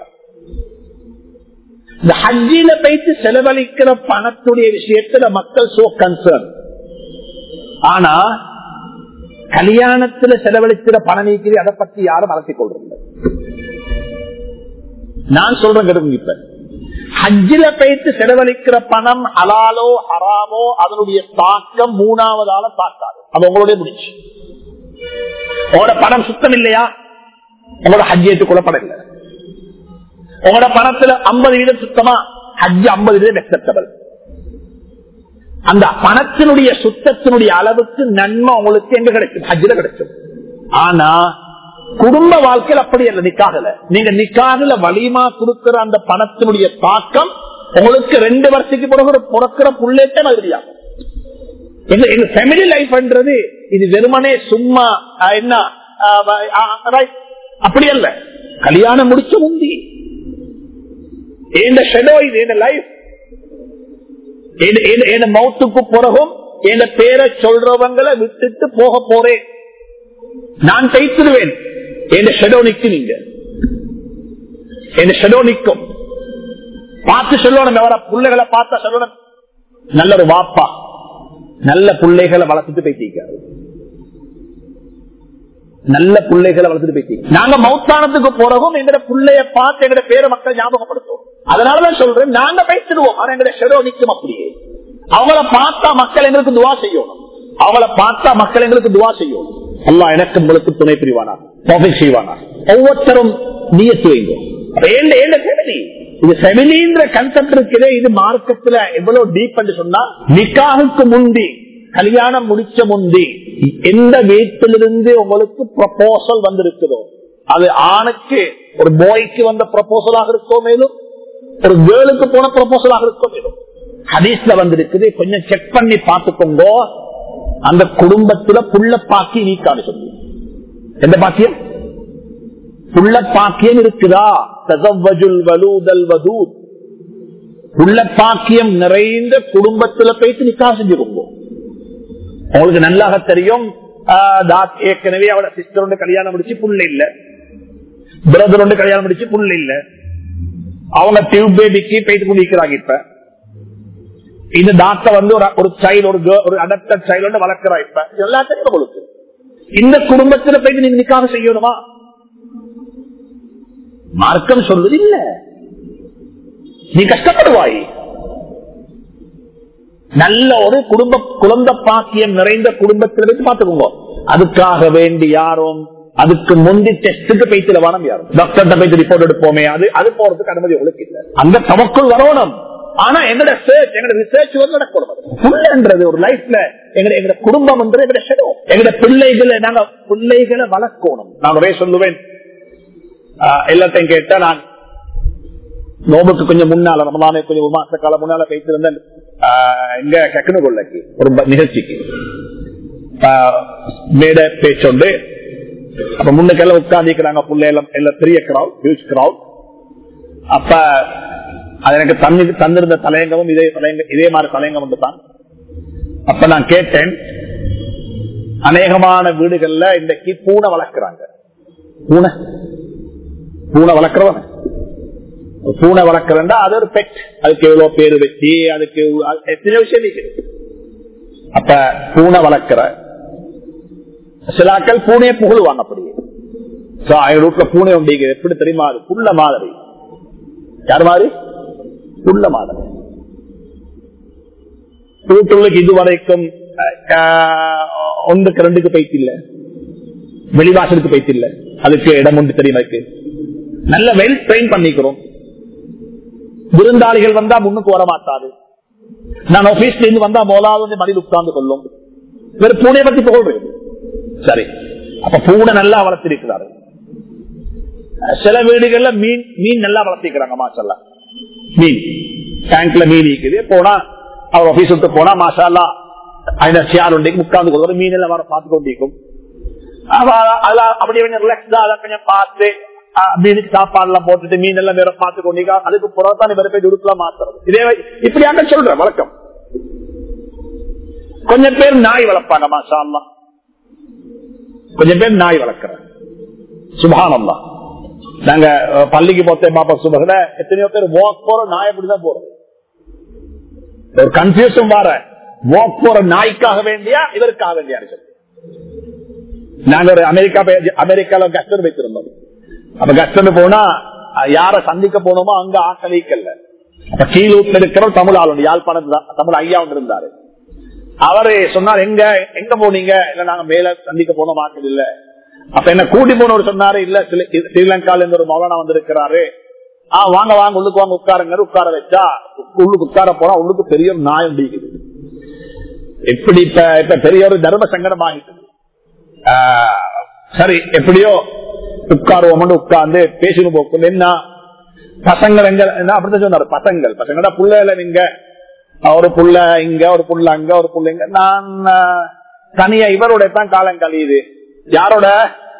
[SPEAKER 1] இந்த ஹஜ்ஜில போயிட்டு செலவழிக்கிற பணத்துடைய விஷயத்துல மக்கள் சோ கன்சர்ன் ஆனா கல்யாணத்துல செலவழிக்கிற பண நீக்கிற அதை பத்தி யாரும் அலசிக் கொள்றது நான் சொல்றேன் கேட்டு இப்ப ஹஜ்ஜில போயிட்டு செலவழிக்கிற பணம் ஹலாலோ ஹராமோ அதனுடைய தாக்கம் மூணாவதால தாக்காது அது உங்களுடைய முடிச்சு உங்களோட பணம் சுத்தம் இல்லையா உங்களோட ஹஜ் ஏற்றுக்கொள்ள பணம் இல்லை உங்களோட பணத்துல ஐம்பது வீதம் சுத்தமா ஹஜ் ஐம்பது வீதம் அக்செப்டபிள் அந்த பணத்தினுடைய சுத்தத்தினுடைய அளவுக்கு நன்மை உங்களுக்கு எங்க கிடைக்கும் ஹஜ்ஜில கிடைக்கும் ஆனா குடும்ப வாழ்க்கையில் அப்படி அல்ல நிக்காகல நீங்க நிக்காகல வலிமா கொடுக்கிற அந்த பணத்தினுடைய தாக்கம் உங்களுக்கு ரெண்டு வருஷத்துக்கு பிறகு பிறக்கிற புள்ளேட்ட மாதிரியாகும் எங்க எங்க ஃபேமிலி லைஃப்ன்றது இது வெறுமனே சும்மா என்ன அப்படி அல்ல கல்யாணம் முடிச்ச முந்தி இந்த ஷெடோ இது இந்த லைஃப் மௌத்துக்கு பிறகும் என் பேரை சொல்றவங்களை விட்டுட்டு போக போறேன் நான் தைத்துடுவேன் என் ஷெடோ நிக்கு நீங்க என் ஷெடோ நிக்கும் பார்த்து சொல்லணும் எவர பிள்ளைகளை பார்த்தா சொல்லணும் நல்ல ஒரு வாப்பா நல்ல பிள்ளைகளை வளர்த்துட்டு போயிட்டீங்க நல்ல பிள்ளைகளை வளர்த்துட்டு போயிட்டீங்க நாங்க மௌத்தானத்துக்கு போறவும் எங்கட பிள்ளைய பார்த்து எங்கட பேரை மக்கள் ஞாபகப்படுத்துவோம் அதனாலதான் சொல்றேன் நாங்க பேசிடுவோம் ஆனா எங்கட ஷெரோ நிக்கும் அப்படியே அவங்கள பார்த்தா மக்கள் எங்களுக்கு துவா செய்யணும் அவங்கள பார்த்தா மக்கள் எங்களுக்கு துவா செய்யணும் அல்லா எனக்கு உங்களுக்கு துணை புரிவானா செய்வானா ஒவ்வொருத்தரும் நீயத்து வைங்க இது ஃபெமிலின்ற கன்செப்ட் இருக்குது இது மார்க்கத்துல எவ்வளவு டீப் சொன்னா நிக்காவுக்கு முந்தி கல்யாணம் முடிச்ச முந்தி எந்த வீட்டிலிருந்து உங்களுக்கு ப்ரப்போசல் வந்திருக்குதோ அது ஆணுக்கு ஒரு பாய்க்கு வந்த ப்ரப்போசலாக இருக்கோ மேலும் ஒரு கேர்ளுக்கு போன ப்ரப்போசலாக இருக்கோ மேலும் ஹதீஸ்ல வந்திருக்குது கொஞ்சம் செக் பண்ணி பார்த்துக்கோங்க அந்த குடும்பத்துல புள்ள பாக்கி நீக்காது சொல்லி எந்த பாக்கியம் புள்ள பாக்கியம் இருக்குதா தகவஜுல் வலூதல் வதூத் புள்ள பாக்கியம் நிறைந்த குடும்பத்துல போயிட்டு நிக்கா செஞ்சுக்கோங்க உங்களுக்கு நல்லாக தெரியும் ஏற்கனவே அவட சிஸ்டரோட கல்யாணம் முடிச்சு புள்ள இல்ல பிரதரோட கல்யாணம் முடிச்சு புள்ள இல்ல அவங்க டியூப் பேபிக்கு போயிட்டு கொண்டிருக்கிறாங்க இப்ப இந்த டாக்டர் வந்து ஒரு சைல்டு ஒரு ஒரு அடப்டர் சைல்டு வளர்க்கிறா இப்ப எல்லாம் தெரியும் உங்களுக்கு இந்த குடும்பத்துல போயிட்டு நீங்க நிக்காக செய்யணுமா மார்க்கம் சொல்றது இல்ல நீ கஷ்டப்படுவாய் நல்ல ஒரு குடும்ப குழந்தை பாக்கியம் நிறைந்த குடும்பத்தில் வச்சு பாத்துக்கோங்க அதுக்காக வேண்டி யாரும் அதுக்கு முந்தி டெஸ்டுக்கு பைத்தில வானம் யாரும் டாக்டர் போயிட்டு ரிப்போர்ட் எடுப்போமே அது அது போறதுக்கு அனுமதி உங்களுக்கு இல்லை அந்த தமக்குள் வரணும் ஆனா எங்கட சர்ச் எங்கட ரிசர்ச் வந்து நடக்கணும் ஒரு லைஃப்ல எங்க எங்க குடும்பம் வந்து எங்கட ஷெடோ எங்கட பிள்ளைகளை நாங்க பிள்ளைகளை வளர்க்கணும் நான் ஒரே சொல்லுவேன் எல்லாத்தையும் கேட்டா நான் நோபுக்கு கொஞ்சம் முன்னால ரமலானே கொஞ்சம் ஒரு மாச காலம் முன்னால பேசிட்டு இருந்தேன் இங்க கக்கனு கொள்ளைக்கு ஒரு நிகழ்ச்சிக்கு மேட பேச்சொண்டு அப்ப முன்னுக்கெல்லாம் உட்கார்ந்துக்கிறாங்க புள்ள எல்லாம் எல்லாம் பெரிய கிரௌட் ஹியூஜ் கிரௌட் அப்ப அது எனக்கு தண்ணி தந்திருந்த தலையங்கமும் இதே தலையங்க இதே மாதிரி தலையங்கம் வந்து தான் அப்ப நான் கேட்டேன் அநேகமான வீடுகள்ல இன்றைக்கு பூனை வளர்க்கிறாங்க பூனை பூனை வளர்க்கிறவங்க பூனை வளர்க்கிறா அது ஒரு பெட் அதுக்கு எவ்வளவு பேரு வச்சு அதுக்கு எத்தனை விஷயம் இருக்குது அப்ப பூனை வளர்க்கிற சிலாக்கள் பூனையை புகழ்வாங்க அப்படியே So, எங்க வீட்டுல பூனை உண்டு எப்படி தெரியுமா அது புள்ள மாதிரி யார் மாதிரி புள்ள மாதிரி வீட்டுள்ளுக்கு இதுவரைக்கும் அஹ், ஒன்றுக்கு ரெண்டுக்கு பைத்தில்ல வெளிவாசலுக்கு பைத்தில்ல அதுக்கு இடம் உண்டு தெரியுமா இருக்கு நல்ல வெல் ட்ரெயின் பண்ணிக்கிறோம் விருந்தாளிகள் வந்தா முன்னுக்கு வர மாட்டாது நான் ஆபீஸ்ல இருந்து வந்தா முதலாவது வந்து மடியில் உட்கார்ந்து கொள்ளும் வேற பூனையை பத்தி புகழ்றது சரி அப்ப பூனை நல்லா வளர்த்திருக்கிறாரு சில வீடுகள்ல மீன் மீன் நல்லா வளர்த்திக்கிறாங்க மாசல்ல மீன் டேங்க்ல மீன் இருக்குது போனா அவர் ஆபீஸ் விட்டு போனா மாசாலா அந்த சேர் உண்டு உட்கார்ந்து கொள்வது மீன் எல்லாம் வர பார்த்து கொண்டிருக்கும் அவ அதெல்லாம் அப்படியே கொஞ்சம் ரிலாக்ஸ்டா அதை கொஞ்சம் பார்த்து அஹ், மீனுக்கு சாப்பாடு எல்லாம் போட்டுட்டு மீன் எல்லாம் வேற பார்த்து கொண்டிருக்கா அதுக்கு புறத்தான் வேற போய் உடுக்கலாம் மாத்துறது இதே இப்படியாக சொல்றேன் வழக்கம் கொஞ்சம் பேர் நாய் வளர்ப்பாங்க மாஷா அல்லா கொஞ்சம் பேர் நாய் வளர்க்கிறாங்க சுபானம்மா நாங்க அஹ், பள்ளிக்கு போத்த பாப்பா சுபகல எத்தனையோ பேர் வாக் போற நாய் அப்படிதான் போறோம் ஒரு கன்ஃபியூஷன் வர வாக் போற நாய்க்காக வேண்டியா இதற்காக வேண்டியா சொல்லி நாங்க ஒரு அமெரிக்கா போய்- அமெரிக்கால கஸ்டர் வைத்திருந்தோம் அப்ப கஸ்டர் போனா அஹ், யார சந்திக்க போனோமோ அங்க ஆக்கலிக்கல்ல அப்ப கீழூட்ல இருக்கிற தமிழ் ஆளுநர் யாழ்ப்பாணத்துல தமிழ் ஐயா ஒன்று இருந்தாரு அவரு சொன்னார் எங்க எங்க போனீங்க இல்ல நாங்க மேல சந்திக்க போனோம் ஆக்கள் இல்ல அப்ப என்ன கூட்டி போனவர் சொன்னாரு இல்ல ஸ்ரீ- ஸ்ரீலங்கால இருந்து ஒரு மௌலானா வந்திருக்கிறாரு ஆ வாங்க வாங்க உள்ளுக்கு வாங்க உட்காருங்க உட்கார வச்சா உள்ளுக்கு உட்கார போனா உள்ளுக்கு பெரிய ஒரு நாயம் பிடிக்குது எப்படி இப்ப இப்ப பெரிய ஒரு தர்ம சங்கடம் ஆகிட்டு சரி எப்படியோ உட்காருவோம் உட்கார்ந்து பேசினு போக்கும் என்ன பசங்கள் எங்க என்ன அப்படித்தான் சொன்னாரு பசங்கள் பசங்கடா புள்ள இல்ல நீங்க ஒரு புள்ள இங்க ஒரு புள்ள அங்க ஒரு புள்ள இங்க நான் ஆஹ், தனியா இவரோட தான் காலம் கழியுது யாரோட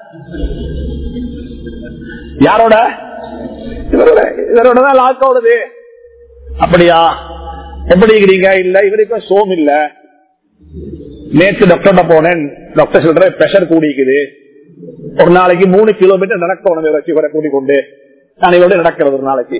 [SPEAKER 1] யாரோட இவரோட இவரோட தான் லாக் ஓடுது அப்படியா எப்படி இருக்கிறீங்க இல்ல இவருக்கு சோம் இல்ல நேற்று டாக்டர்கிட்ட போனேன் டாக்டர் சொல்ற பிரஷர் கூடிக்குது ஒரு நாளைக்கு மூணு கிலோமீட்டர் நடக்கணும் இவரை இவரை கூட்டிக் கொண்டு நான் இவரோட நடக்கிறது ஒரு நாளைக்கு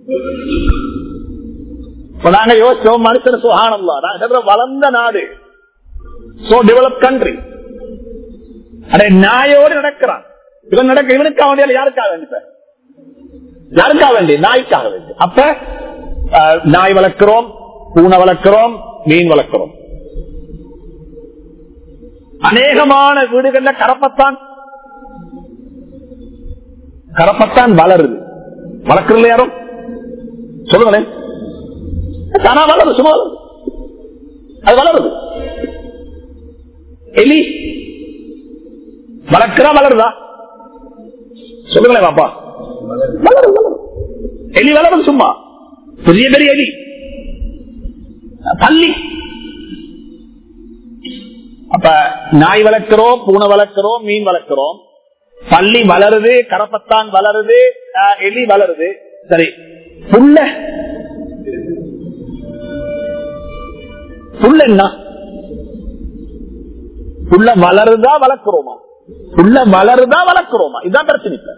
[SPEAKER 1] இப்ப நாங்க யோசிச்சோம் மனுஷன் சுகானம்ல நாங்க சொல்ற வளர்ந்த நாடு சோ டெவலப் கண்ட்ரி அடே நாயோடு நடக்கிறான் இவன் நடக்க இவனுக்காக வேண்டிய யாருக்காக வேண்டி இப்ப? யாருக்காக வேண்டி நாய்க்காக வேண்டி அப்ப அஹ், நாய் வளர்க்கிறோம் பூனை வளர்க்கிறோம் மீன் வளர்க்கிறோம் அநேகமான வீடுகள்ல கரப்பத்தான் கரப்பத்தான் வளருது வளர்க்கறதுல யாரும் சொல்லுங்களேன் தானா வளருது சும்மா வளருது. அது வளருது எலி வளர்க்கிறா வளருதா சொல்லுங்களேன் பாப்பா வளருது வளருது எலி வளருது சும்மா பெரிய பெரிய எலி பள்ளி அப்ப நாய் வளர்க்கிறோம் பூனை வளர்க்கிறோம் மீன் வளர்க்கிறோம் பள்ளி வளருது கரப்பத்தான் வளருது அஹ், எலி வளருது சரி புல்ல புல்ல என்ன புல்ல வளருதா வளர்க்கிறோமா புல்ல வளருதா வளர்க்கிறோமா இதுதான் பிரச்சனை இப்ப.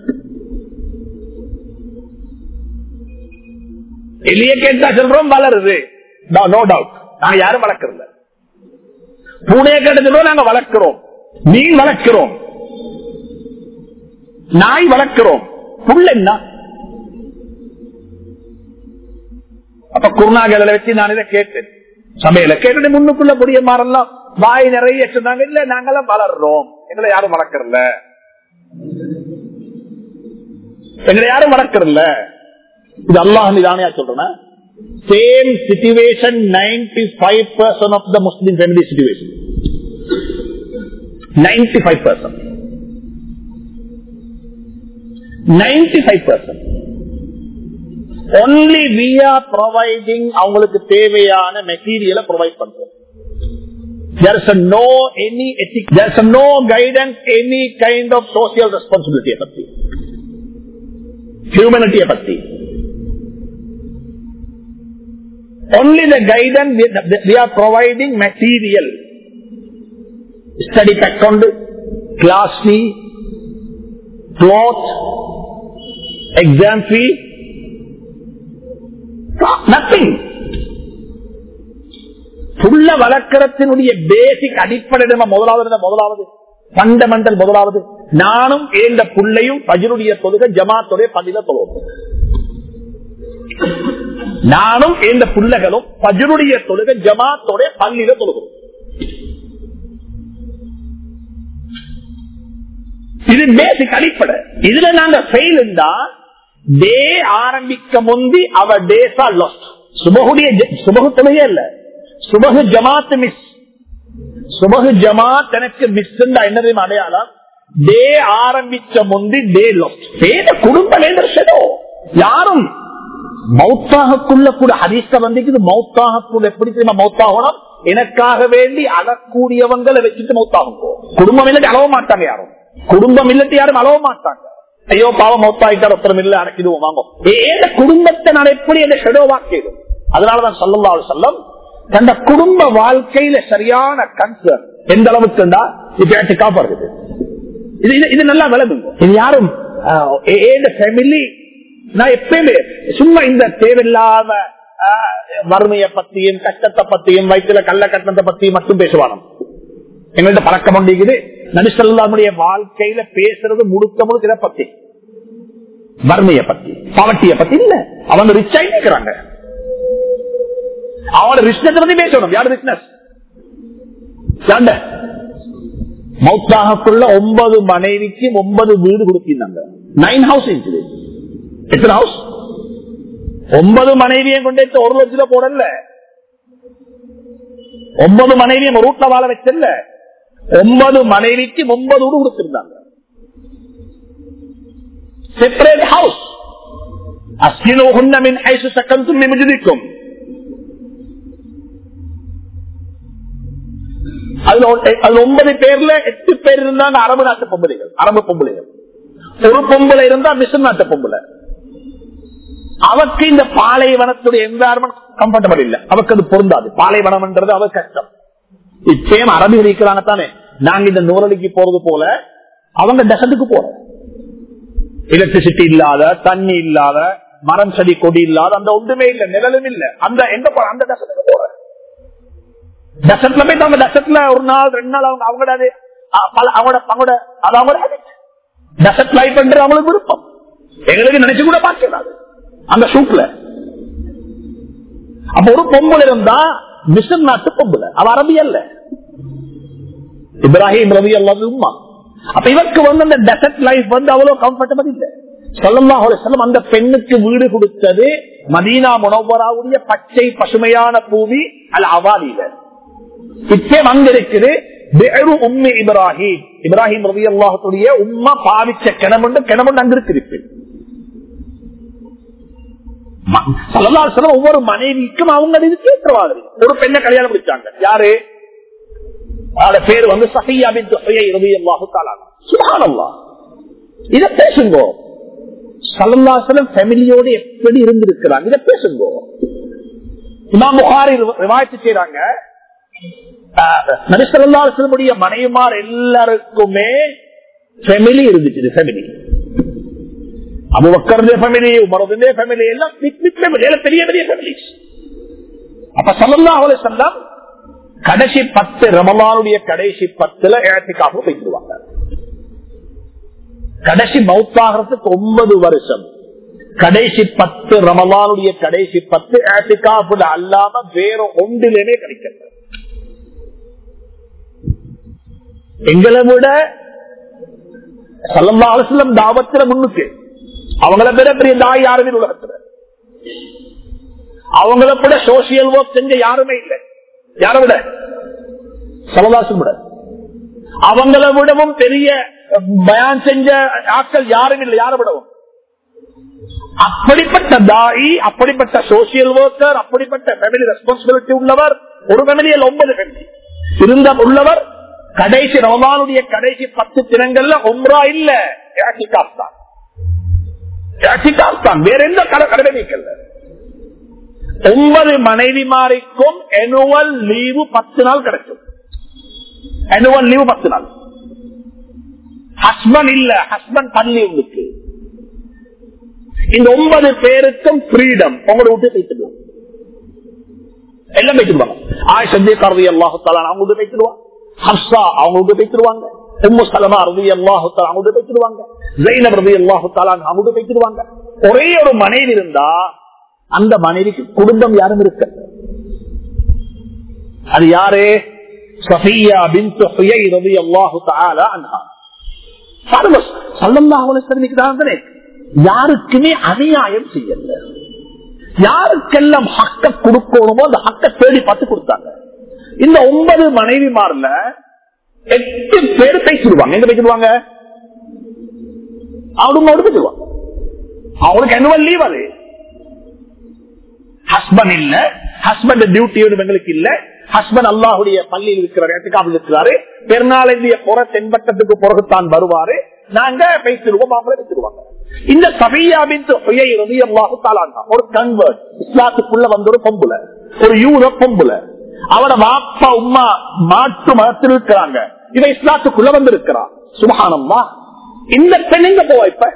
[SPEAKER 1] எலிய கேட்டா சொல்றோம் வளருது நோ டவுட் நாங்க யாரும் வளர்க்கறல பூனைய கேட்ட சொல்றோம் நாங்க வளர்க்கிறோம் மீன் வளர்க்கிறோம் நாய் வளர்க்கிறோம் புல் என்ன அப்ப குருநாகல வச்சு நான் இதை கேட்டேன் சமையல கேட்டு முன்னுக்குள்ள புரிய மாறலாம் வாய் நிறைய சொன்னாங்க இல்ல நாங்கெல்லாம் வளர்றோம் எங்களை யாரும் வளர்க்கறல எங்களை யாரும் வளர்க்கறல இது அல்லாஹ் நிதானியா சொல்றேன் same situation ninety five percent of the Muslim family situation ninety five percent ninety five percent only we are providing அவங்களுக்கு தேவையான மெட்டீரியலை ப்ரொவைட் பண்றோம் There is a no any ethic, there is a no guidance, any kind of social responsibility பத்தி humanity பத்தி only the guidance we, we are providing material study pack on class fee cloth exam fee nothing புள்ள வளர்க்கறத்தினுடைய பேசிக் அடிப்படை நம்ம முதலாவது என்ன? முதலாவது fundamental முதலாவது நானும் ஏந்த புள்ளையும் பஜருடைய தொழுக ஜமாத்துடைய பதில தொழுவோம் நானும் ஏந்த புள்ளைகளும் பஜருடைய தொழுக ஜமாத்தோட பள்ளியில தொழுகிறோம் இது பேசிக் அடிப்படை இதுல நாங்க ஃபெயில் இருந்தா டே ஆரம்பிக்க முந்தி அவ டேஸா லாஸ்ட் சுபகுடைய சுபகு தொழுகே இல்ல சுபகு ஜமாத் மிஸ் சுபகு ஜமாத் எனக்கு மிஸ் என்ன தெரியுமா அடையாளம் டே ஆரம்பிச்ச முந்தி டே லாஸ்ட் பேத குடும்ப யாரும் மௌத்தாகக்குள்ள கூட ஹரிஸ்த வந்திக்குது மௌத்தாகக்குள்ள எப்படி தெரியுமா மௌத்தாகணும் எனக்காக வேண்டி அழக்கூடியவங்களை வச்சுட்டு மௌத்தாகும் குடும்பம் இல்லாட்டி அளவ மாட்டாங்க யாரும் குடும்பம் இல்லாட்டி யாரும் அளவ மாட்டாங்க ஐயோ பாவம் மௌத்தாயிட்டார் ஒருத்தரம் இல்ல அடக்கிடுவோம் வாங்க ஏத குடும்பத்தை நான் எப்படி என்ன ஷெடோவாக்கிடும் அதனாலதான் சொல்லலாம் சொல்லம் தந்த குடும்ப வாழ்க்கையில சரியான கன்சர்ன் எந்த அளவுக்கு இப்ப காப்பாடுது இது இது நல்லா விளங்குங்க இது யாரும் ஃபேமிலி நான் எப்பயுமே சும்மா இந்த தேவையில்லாம வறுமையை பத்தியும் கஷ்டத்தை பத்தியும் வயிற்றுல கள்ள கட்டணத்தை பத்தியும் மட்டும் பேசுவானோ எங்கள்கிட்ட பழக்கம் பண்ணிக்குது நபிசல்லாமுடைய வாழ்க்கையில பேசுறது முழுக்க முழுக்க இதை பத்தி வறுமைய பத்தி பாவட்டிய பத்தி இல்ல அவங்க ரிச் ஆகி நிற்கிறாங்க அவங்களோட ரிச்னஸ் பத்தி பேசணும் யாரு ரிச்னஸ் மௌத்தாகக்குள்ள ஒன்பது மனைவிக்கு ஒன்பது வீடு கொடுத்திருந்தாங்க நைன் ஹவுஸ் இருக்குது எத்தனை ஹவுஸ் ஒன்பது மனைவியை கொண்டு ஒரு லட்சம் போடல ஒன்பது மனைவியை ரூட்ல வாழ வச்சல ஒன்பது மனைவிக்கு ஒன்பது வீடு கொடுத்திருந்தாங்க செப்பரேட் ஹவுஸ் அஸ்கினோகுன்னமின் ஐசு சக்கம் தும்மி முஜிதிக்கும் அதுல அதுல ஒன்பது பேர்ல எட்டு பேர் இருந்தாங்க அரபு நாட்டு பொம்பளைகள் அரபு பொம்பளைகள் ஒரு பொம்பளை இருந்தா மிஷன் நாட்டு பொம்பளை அவக்கு இந்த பாலைவனத்துடைய என்வாரன்மெண்ட் கம்ஃபர்டபிள் இல்ல அவக்கு அது பொருந்தாது பாலைவனம்ன்றது அவ கஷ்டம் இப்பயும் அரபிகள் இருக்கிறாங்க தானே நாங்க இந்த நூறலிக்கு போறது போல அவங்க டெசர்ட்டுக்கு போற எலக்ட்ரிசிட்டி இல்லாத தண்ணி இல்லாத மரம் செடி கொடி இல்லாத அந்த ஒன்றுமே இல்ல நிழலும் இல்ல அந்த எங்க போற அந்த டெசர்ட்டுக்கு போற டெசர்ட்ல போய் அவங்க டெசர்ட்ல ஒரு நாள் ரெண்டு நாள் அவங்க அவங்களோட அது அவங்களோட அவங்களோட அது அவங்களோட டெசர்ட் லைஃப் அவங்களுக்கு விருப்பம் எங்களுக்கு நினைச்சு கூட பார்க்கிறாது அந்த ஷூட்ல அப்ப ஒரு பொம்பளை இருந்தா மிஷன் நாட்டு பொம்பளை அவ அரபி அல்ல இப்ராஹிம் ரவி அல்லது உமா அப்ப இவருக்கு வந்து அந்த டெசர்ட் லைஃப் வந்து அவ்வளவு கம்ஃபர்டபிள் இல்லை சொல்லலாம் அந்த பெண்ணுக்கு வீடு கொடுத்தது மதீனா முனவராவுடைய பச்சை பசுமையான பூமி அல்ல அவாலியில இப்பே அங்க இருக்குது உண்மை இப்ராஹிம் இப்ராஹிம் ரவி அல்லாஹத்துடைய உம்மா பாவிச்ச கிணமுண்டு கிணமுண்டு அங்க இருக்கு ஒவ்வொரு மனைவிக்கும் அவங்க இதுக்கு ஏற்றவாறு ஒரு பெண்ணை கல்யாணம் முடிச்சாங்க யாரு அவட பேர் வந்து சஹியாபின் தொகையை ரவியல்லாஹு தாலானா சுபானல்லா இத பேசுங்க சல்லாசலம் ஃபேமிலியோடு எப்படி இருந்திருக்கிறாங்க இத பேசுங்க இமாம் புகாரி ரிவாய்த்து செய்யறாங்க நரிசல்லாசனுடைய மனைவிமார் எல்லாருக்குமே ஃபேமிலி இருந்துச்சு ஃபேமிலி அபுபக்கருடைய ஃபேமிலி உமரதுடைய ஃபேமிலி எல்லாம் பெரிய பெரிய ஃபேமிலிஸ் அப்ப சல்லா அவளை சொல்லாம் கடைசி பத்து ரமலானுடைய கடைசி பத்துல ஏத்திக்காக போய்த்துருவாங்க கடைசி மௌத்தாகிறதுக்கு ஒன்பது வருஷம் கடைசி பத்து ரமலானுடைய கடைசி பத்து ஏத்திக்காப்புல அல்லாம வேற ஒன்றிலுமே கிடைக்கிறது எங்களை விட சல்லா அலுவலம் தாவத்துல முன்னுக்கு அவங்கள பெற பெரிய தாய் யாருமே உலகத்துல அவங்கள விட சோசியல் ஒர்க் செஞ்ச யாருமே இல்லை யாரை விட சலதாசன் விட அவங்கள விடவும் பெரிய பயான் செஞ்ச ஆட்கள் யாரும் இல்லை யாரை விடவும் அப்படிப்பட்ட தாயி அப்படிப்பட்ட சோசியல் ஒர்க்கர் அப்படிப்பட்ட ஃபேமிலி ரெஸ்பான்சிபிலிட்டி உள்ளவர் ஒரு ஃபேமிலியில் ஒன்பது ஃபேமிலி இருந்த உள்ளவர் கடைசி ரமதானுடைய கடைசி பத்து தினங்கள்ல ஒன்றா இல்ல தான் வேற எந்த கடமை நீக்கல்ல ஒன்பது மனைவிமாரிக்கும் எனுவல் லீவு பத்து நாள் கிடைக்கும் எனுவல் லீவு பத்து நாள் ஹஸ்பண்ட் இல்ல ஹஸ்பண்ட் பள்ளி உங்களுக்கு இந்த ஒன்பது பேருக்கும் ஃப்ரீடம் உங்களோட விட்டு பேசிடுவாங்க எல்லாம் பேசிடுவாங்க ஆய் சந்தே கருதி அல்லாஹால அவங்க விட்டு பேசிடுவாங்க ஹப்சா அவங்க விட்டு பேசிடுவாங்க உம்மு சலமா ரவி அல்லாஹு அவங்க பேசிடுவாங்க ஜெயினப் ரவி அல்லாஹு அவங்க பேசிடுவாங்க ஒரே ஒரு மனைவி இருந்தா அந்த மனைவிக்கு குடும்பம் யாரும் இருக்க அது யாரு சஃபியா பின் ரவி அல்லாஹு தாலா அன்ஹா யாருக்குமே அநியாயம் செய்யல யாருக்கெல்லாம் ஹக்க கொடுக்கணுமோ அந்த ஹக்க தேடி பார்த்து கொடுத்தாங்க இந்த ஒன்பது மனைவிமார்ல எட்டு பேர் பேசிடுவாங்க எங்க பேசிடுவாங்க அவங்க பேசிடுவாங்க அவங்களுக்கு அனுவல் லீவ் அது ஹஸ்பண்ட் இல்ல ஹஸ்பண்ட் டியூட்டி எங்களுக்கு இல்ல ஹஸ்பண்ட் அல்லாஹுடைய பள்ளியில் இருக்கிறார் எட்டுக்காவில் இருக்கிறாரு பெருநாளைய புற தென்பட்டத்துக்கு பிறகுத்தான் வருவாரு நாங்க பேசிடுவோம் அவங்களே பேசிடுவாங்க இந்த சபையாவின் ஒரு கன்வர்ட் இஸ்லாத்துக்குள்ள வந்த ஒரு பொம்புல ஒரு யூத பொம்புல அவட வாப்பா உமா மாற்று மதத்தில் இருக்கிறாங்க இவன் இஸ்லாத்துக்குள்ள வந்திருக்கிறான் சுபகானம்மா இந்த பெண் எங்க போவா இப்ப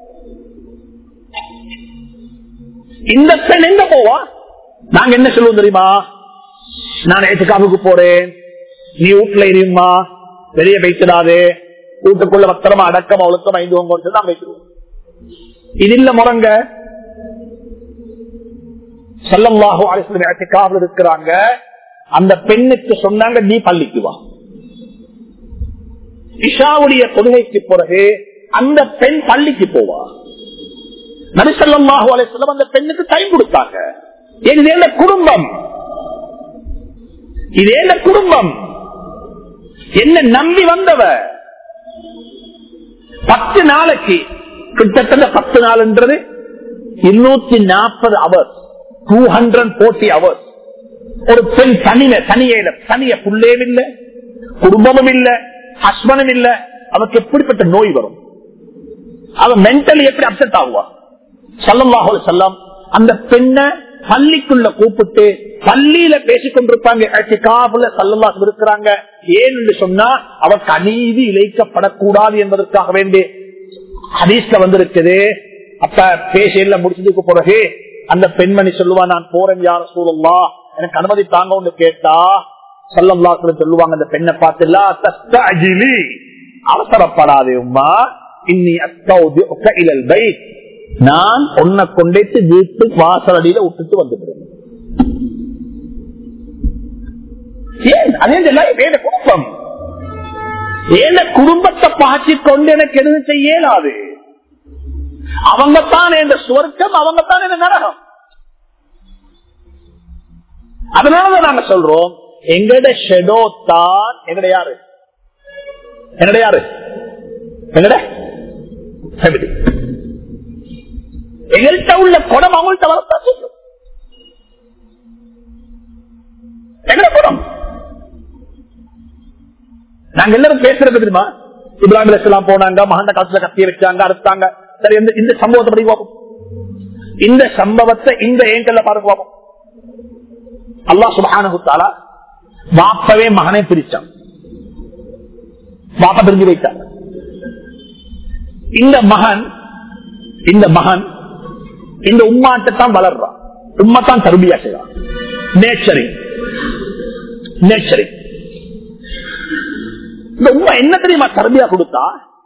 [SPEAKER 1] இந்த பெண் எங்க போவா நாங்க என்ன சொல்லுவோம் தெரியுமா நான் ஏற்றுக்காவுக்கு போறேன் நீ வீட்டுல இருமா வெளியே வைத்திடாது வீட்டுக்குள்ள பத்திரமா அடக்கம் ஒழுக்கம் ஐந்து ஒன்று தான் வைக்கிறோம் இது இல்ல முறங்க செல்லம்லாஹோ அலிஸ்லாம் இருக்கிறாங்க அந்த பெண்ணுக்கு சொன்னாங்க நீ பள்ளிக்கு வா இஷாவுடைய கொள்கைக்கு பிறகு அந்த பெண் பள்ளிக்கு போவா நரிசல்லாஹு அலிஸ்லாம் அந்த பெண்ணுக்கு டைம் கொடுத்தாங்க இது என்ன குடும்பம் இது என்ன குடும்பம் என்ன நம்பி வந்தவ பத்து நாளைக்கு கிட்டத்தட்ட பத்து நாள்ன்றது இருநூத்தி நாற்பது hours two hundred forty hours ஒரு பெண் தனிய தனிய தனிய புள்ளேவும் இல்ல குடும்பமும் இல்ல ஹஸ்பண்டும் இல்ல அவருக்கு எப்படிப்பட்ட நோய் வரும் அவன் மென்டலி எப்படி அப்செட் ஆகுவா சல்லல்லாஹு செல்லம் அந்த பெண்ணை பள்ளிக்குள்ள கூப்பிட்டு பள்ளியில பேசிக் கொண்டிருப்பாங்க சல்லல்லாஹ் இருக்கிறாங்க ஏன்னு சொன்னா அவருக்கு அநீதி இழைக்கப்படக்கூடாது என்பதற்காக வேண்டி ஹதீஸ்ல வந்திருக்குது அப்ப பேசல முடிச்சதுக்கு பிறகு அந்த பெண்மணி சொல்லுவா நான் போறேன் யார சூழல்லா எனக்கு அனுமதி தாங்க கேட்டா சல்லல்லா சொல்லுவாங்க அந்த பெண்ணை பார்த்து அவசரப்படாதே உமா இன்னி இலல் பை நான் உன்னை கொண்டேட்டு வீட்டு வாசலடியில விட்டுட்டு வந்துடுறேன் ஏன் அதே வேத குடும்பம் ஏன குடும்பத்தை பாய்ச்சி கொண்டு எனக்கு எதுவும் செய்ய இயலாது அவங்கத்தான் என்ற சுவர்க்கம் அவங்கத்தான் என்ற நரகம் அதனாலதான் நாங்க சொல்றோம் எங்கட ஷெடோ தான் எங்கட யாரு எங்கட யாரு எங்கட எங்கள்கிட்ட உள்ள குடம் அவங்கள்ட்ட வளர்த்தா சொல்லும் எங்கட குடம் நாங்க எல்லாரும் பேசுறது தெரியுமா இப்ராஹிம் அலிஸ்லாம் போனாங்க மகாண்ட காலத்துல கத்தி வச்சாங்க அறுத்தாங்க சரி இந்த இந்த சம்பவத்தை படி பார்ப்போம் இந்த சம்பவத்தை இந்த ஏங்கல்ல பாருங்க பார்ப்போம் அல்லா சுபானுத்தாலா வாப்பவே மகனை பிரிச்சான் வாப்ப பிரிஞ்சு வைத்தார் இந்த மகன் இந்த மகன் இந்த உம்மாட்டை தான் வளர்றான் உண்மைத்தான் தருபியா செய்யறான் நேச்சரிங் நேச்சரிங் இந்த உண்மை என்ன தெரியுமா தர்பியா கொடுத்தா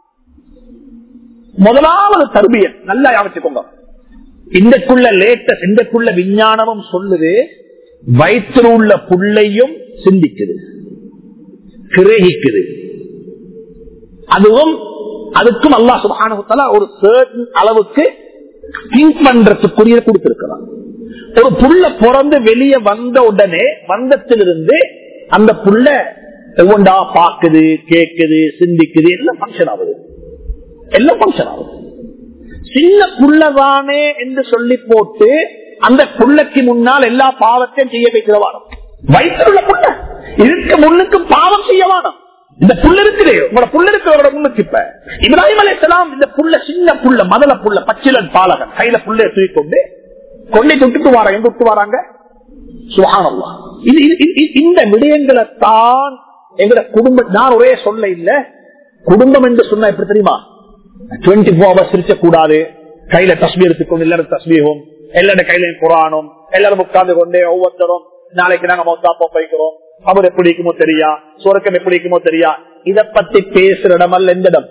[SPEAKER 1] முதலாவது தர்பிய நல்லா யாவச்சுக்கோங்க இந்தக்குள்ள லேட்டஸ்ட் இந்தக்குள்ள விஞ்ஞானமும் சொல்லுது வயிற்றில் உள்ள புள்ளையும் சிந்திக்குது கிரகிக்குது அதுவும் அதுக்கும் அல்லா சுபானுத்தால ஒரு certain அளவுக்கு திங்க் பண்றதுக்குரிய கொடுத்திருக்கிறான் ஒரு புள்ள பிறந்து வெளியே வந்த உடனே வந்தத்திலிருந்து அந்த புள்ள ஒவ்வொன்றா பாக்குது கேக்குது சிந்திக்குது எல்லாம் பங்கன் ஆகுது எல்லாம் பங்கன் ஆகுது சின்ன புள்ளதானே என்று சொல்லி போட்டு அந்த புள்ளைக்கு முன்னால் எல்லா பாவத்தையும் செய்ய வைக்கிற வாரம் வயிற்றில் உள்ள புள்ள இதுக்கு முன்னுக்கு பாவம் செய்ய வாரம் இந்த புள்ள இருக்குது உங்களோட புள்ள இருக்கிறவரோட முன்னுக்கு இப்ப இப்ராஹிம் அலைசலாம் இந்த புள்ள சின்ன புள்ள மதல புள்ள பச்சிலன் பாலகன் கையில புள்ளைய தூக்கி கொண்டு கொண்டை தொட்டுட்டு வார எங்க விட்டு வராங்க சுகானல்லா இது இது- இது- இந்த விடயங்களை தான் எங்கட குடும்ப நான் ஒரே சொல்ல இல்ல குடும்பம் என்று சொன்னா எப்படி தெரியுமா டுவெண்ட்டி ஃபோர் ஹவர்ஸ் இருக்க கூடாது கையில தஸ்மி எடுத்துக்கொண்டு எல்லாரும் தஸ்மியும் எல்லாரும் கையிலையும் குரானும் எல்லாரும் உட்கார்ந்து கொண்டே ஒவ்வொருத்தரும் நாளைக்கு நாங்க மொத்தா போய்க்கிறோம் அவர் எப்படி இருக்குமோ தெரியா சுரக்கம் எப்படி இருக்குமோ தெரியா இத பத்தி பேசுற இடமல்ல எந்த இடம்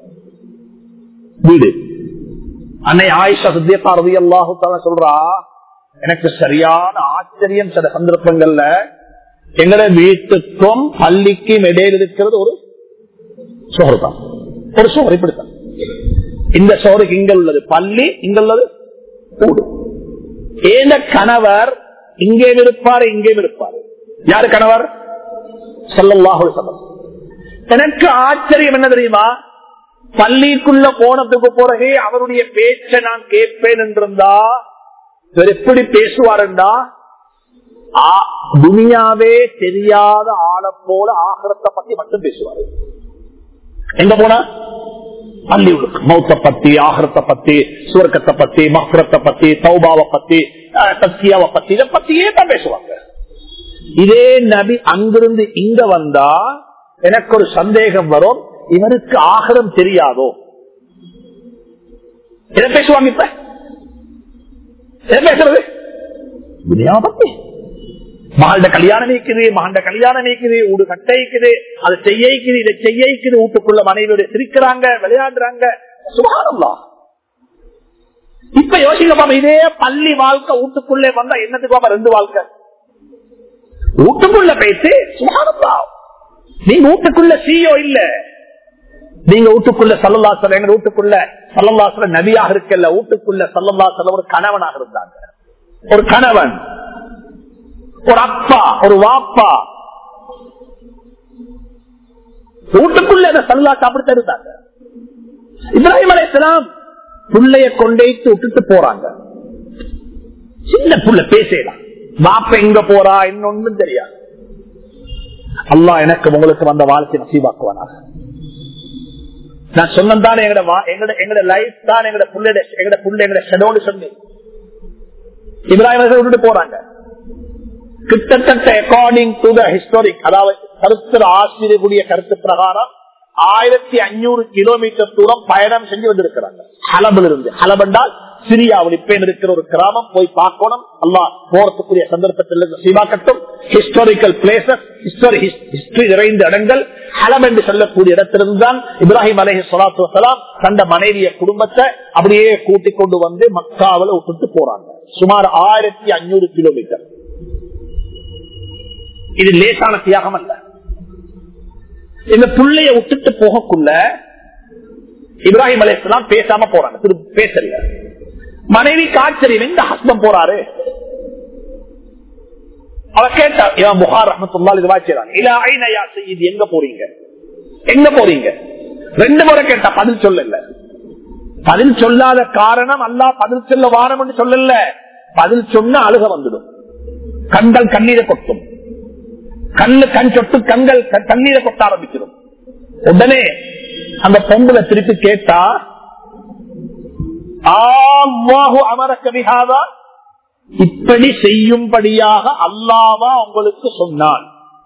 [SPEAKER 1] வீடு அன்னை ஆயிஷா சுத்தியப்பா ரவி அல்லாஹு சொல்றா எனக்கு சரியான ஆச்சரியம் சில சந்தர்ப்பங்கள்ல எங்கட வீட்டுக்கும் பள்ளிக்கும் இடையில் இருக்கிறது ஒரு சோறு தான் ஒரு சோறு இப்படித்தான் இந்த சோறுக்கு இங்க உள்ளது பள்ளி இங்க உள்ளது கூடு ஏன கணவர் இங்கே இருப்பார் இங்கே இருப்பார் யாரு கணவர் சொல்லல்லாஹு சபம் எனக்கு ஆச்சரியம் என்ன தெரியுமா பள்ளிக்குள்ள போனதுக்கு பிறகு அவருடைய பேச்சை நான் கேட்பேன் என்றிருந்தா இவர் எப்படி பேசுவாருண்டா துனியாவே தெரியாத ஆளை போல ஆகரத்தை பத்தி மட்டும் பேசுவாரு எங்க போனா பள்ளி மௌத்த பத்தி ஆகரத்தை பத்தி சுவர்க்கத்தை பத்தி மக்ரத்தை பத்தி சௌபாவை பத்தி தஸ்கியாவை பத்தி இதை பத்தியே தான் பேசுவாங்க இதே நபி அங்கிருந்து இங்க வந்தா எனக்கு ஒரு சந்தேகம் வரும் இவனுக்கு ஆகரம் தெரியாதோ எதை பேசுவாங்க இப்ப எதை பேசுறது துனியாவை பத்தி மகள்ட கல்யாணம் நீக்குது மகண்ட கல்யாணம் நீக்குது வீடு கட்டைக்குது அதை செய்யிக்குது இதை செய்யிக்குது வீட்டுக்குள்ள மனைவியோட சிரிக்கிறாங்க விளையாடுறாங்க சுகாரம்லா இப்ப யோசிக்க இதே பள்ளி வாழ்க்கை வீட்டுக்குள்ளே வந்தா என்னத்துக்கு ரெண்டு வாழ்க்கை வீட்டுக்குள்ள பேசி சுகாரம்லா நீங்க வீட்டுக்குள்ள சிஓ இல்ல நீங்க வீட்டுக்குள்ள சல்லல்லாசல எங்க வீட்டுக்குள்ள சல்லல்லாசல நபியாக இருக்கல வீட்டுக்குள்ள சல்லல்லாசல ஒரு கணவனாக இருந்தாங்க ஒரு கணவன் ஒரு அப்பா ஒரு வாப்பா வீட்டுக்குள்ள சல்லா சாப்பிட்டு இருந்தாங்க இப்ராஹிம் அலையாம் புள்ளைய கொண்டேத்து விட்டுட்டு போறாங்க சின்ன புள்ள பேசலாம் வாப்ப எங்க போறா இன்னொன்னும் தெரியாது அல்லா எனக்கு உங்களுக்கு வந்த வாழ்க்கை நசீவாக்குவானாக நான் சொன்னதானே எங்கட லைஃப் தான் எங்கட புள்ள எங்கட புள்ள எங்கட ஷெடோடு சொன்னேன் இப்ராஹிம் விட்டுட்டு போறாங்க கிட்டத்தட்ட அக்கார்டிங் டு த ஹிஸ்டாரிக் அதாவது கருத்து ஆசிரியக்கூடிய கருத்து பிரகாரம் ஆயிரத்தி அஞ்சூறு கிலோமீட்டர் தூரம் பயணம் செஞ்சு வந்திருக்கிறாங்க ஹலபில் இருந்து ஹலபண்டால் சிரியாவில் இப்ப இருக்கிற ஒரு கிராமம் போய் பார்க்கணும் அல்லா போறதுக்குரிய சந்தர்ப்பத்தில் சீவாக்கட்டும் ஹிஸ்டாரிக்கல் பிளேசஸ் ஹிஸ்டரி நிறைந்த இடங்கள் ஹலம் என்று சொல்லக்கூடிய இடத்திலிருந்து தான் இப்ராஹிம் அலஹி சொலாத்து வசலாம் தந்த மனைவிய குடும்பத்தை அப்படியே கூட்டிக் கொண்டு வந்து மக்காவில் விட்டுட்டு போறாங்க சுமார் ஆயிரத்தி அஞ்சூறு கிலோமீட்டர் இது லேசான தியாகம் அல்ல இந்த புள்ளைய விட்டுட்டு போகக்குள்ள இப்ராஹிம் அலேஸ்லாம் பேசாம போறாங்க திரு பேசல மனைவி காய்ச்சரியம் எந்த ஹஸ்பம் போறாரு அவ கேட்டா இவன் புகார் ரஹமத்துல்லால் இது வாய்ச்சான் இல்ல ஐநயா செய்தி எங்க போறீங்க எங்க போறீங்க ரெண்டு முறை கேட்டா பதில் சொல்லல பதில் சொல்லாத காரணம் அல்லா பதில் சொல்ல வாரம் சொல்லல பதில் சொன்ன அழுக வந்துடும் கண்கள் கண்ணீரை கொட்டும் கண்ணு கண் சொட்டு கண்கள் கண்ணீரை கொட்ட ஆரம்பிச்சிடும் உடனே அந்த பொம்பளை திருப்பி கேட்டா அமர கவிகாதா இப்படி செய்யும்படியாக அல்லாவா உங்களுக்கு சொன்னான்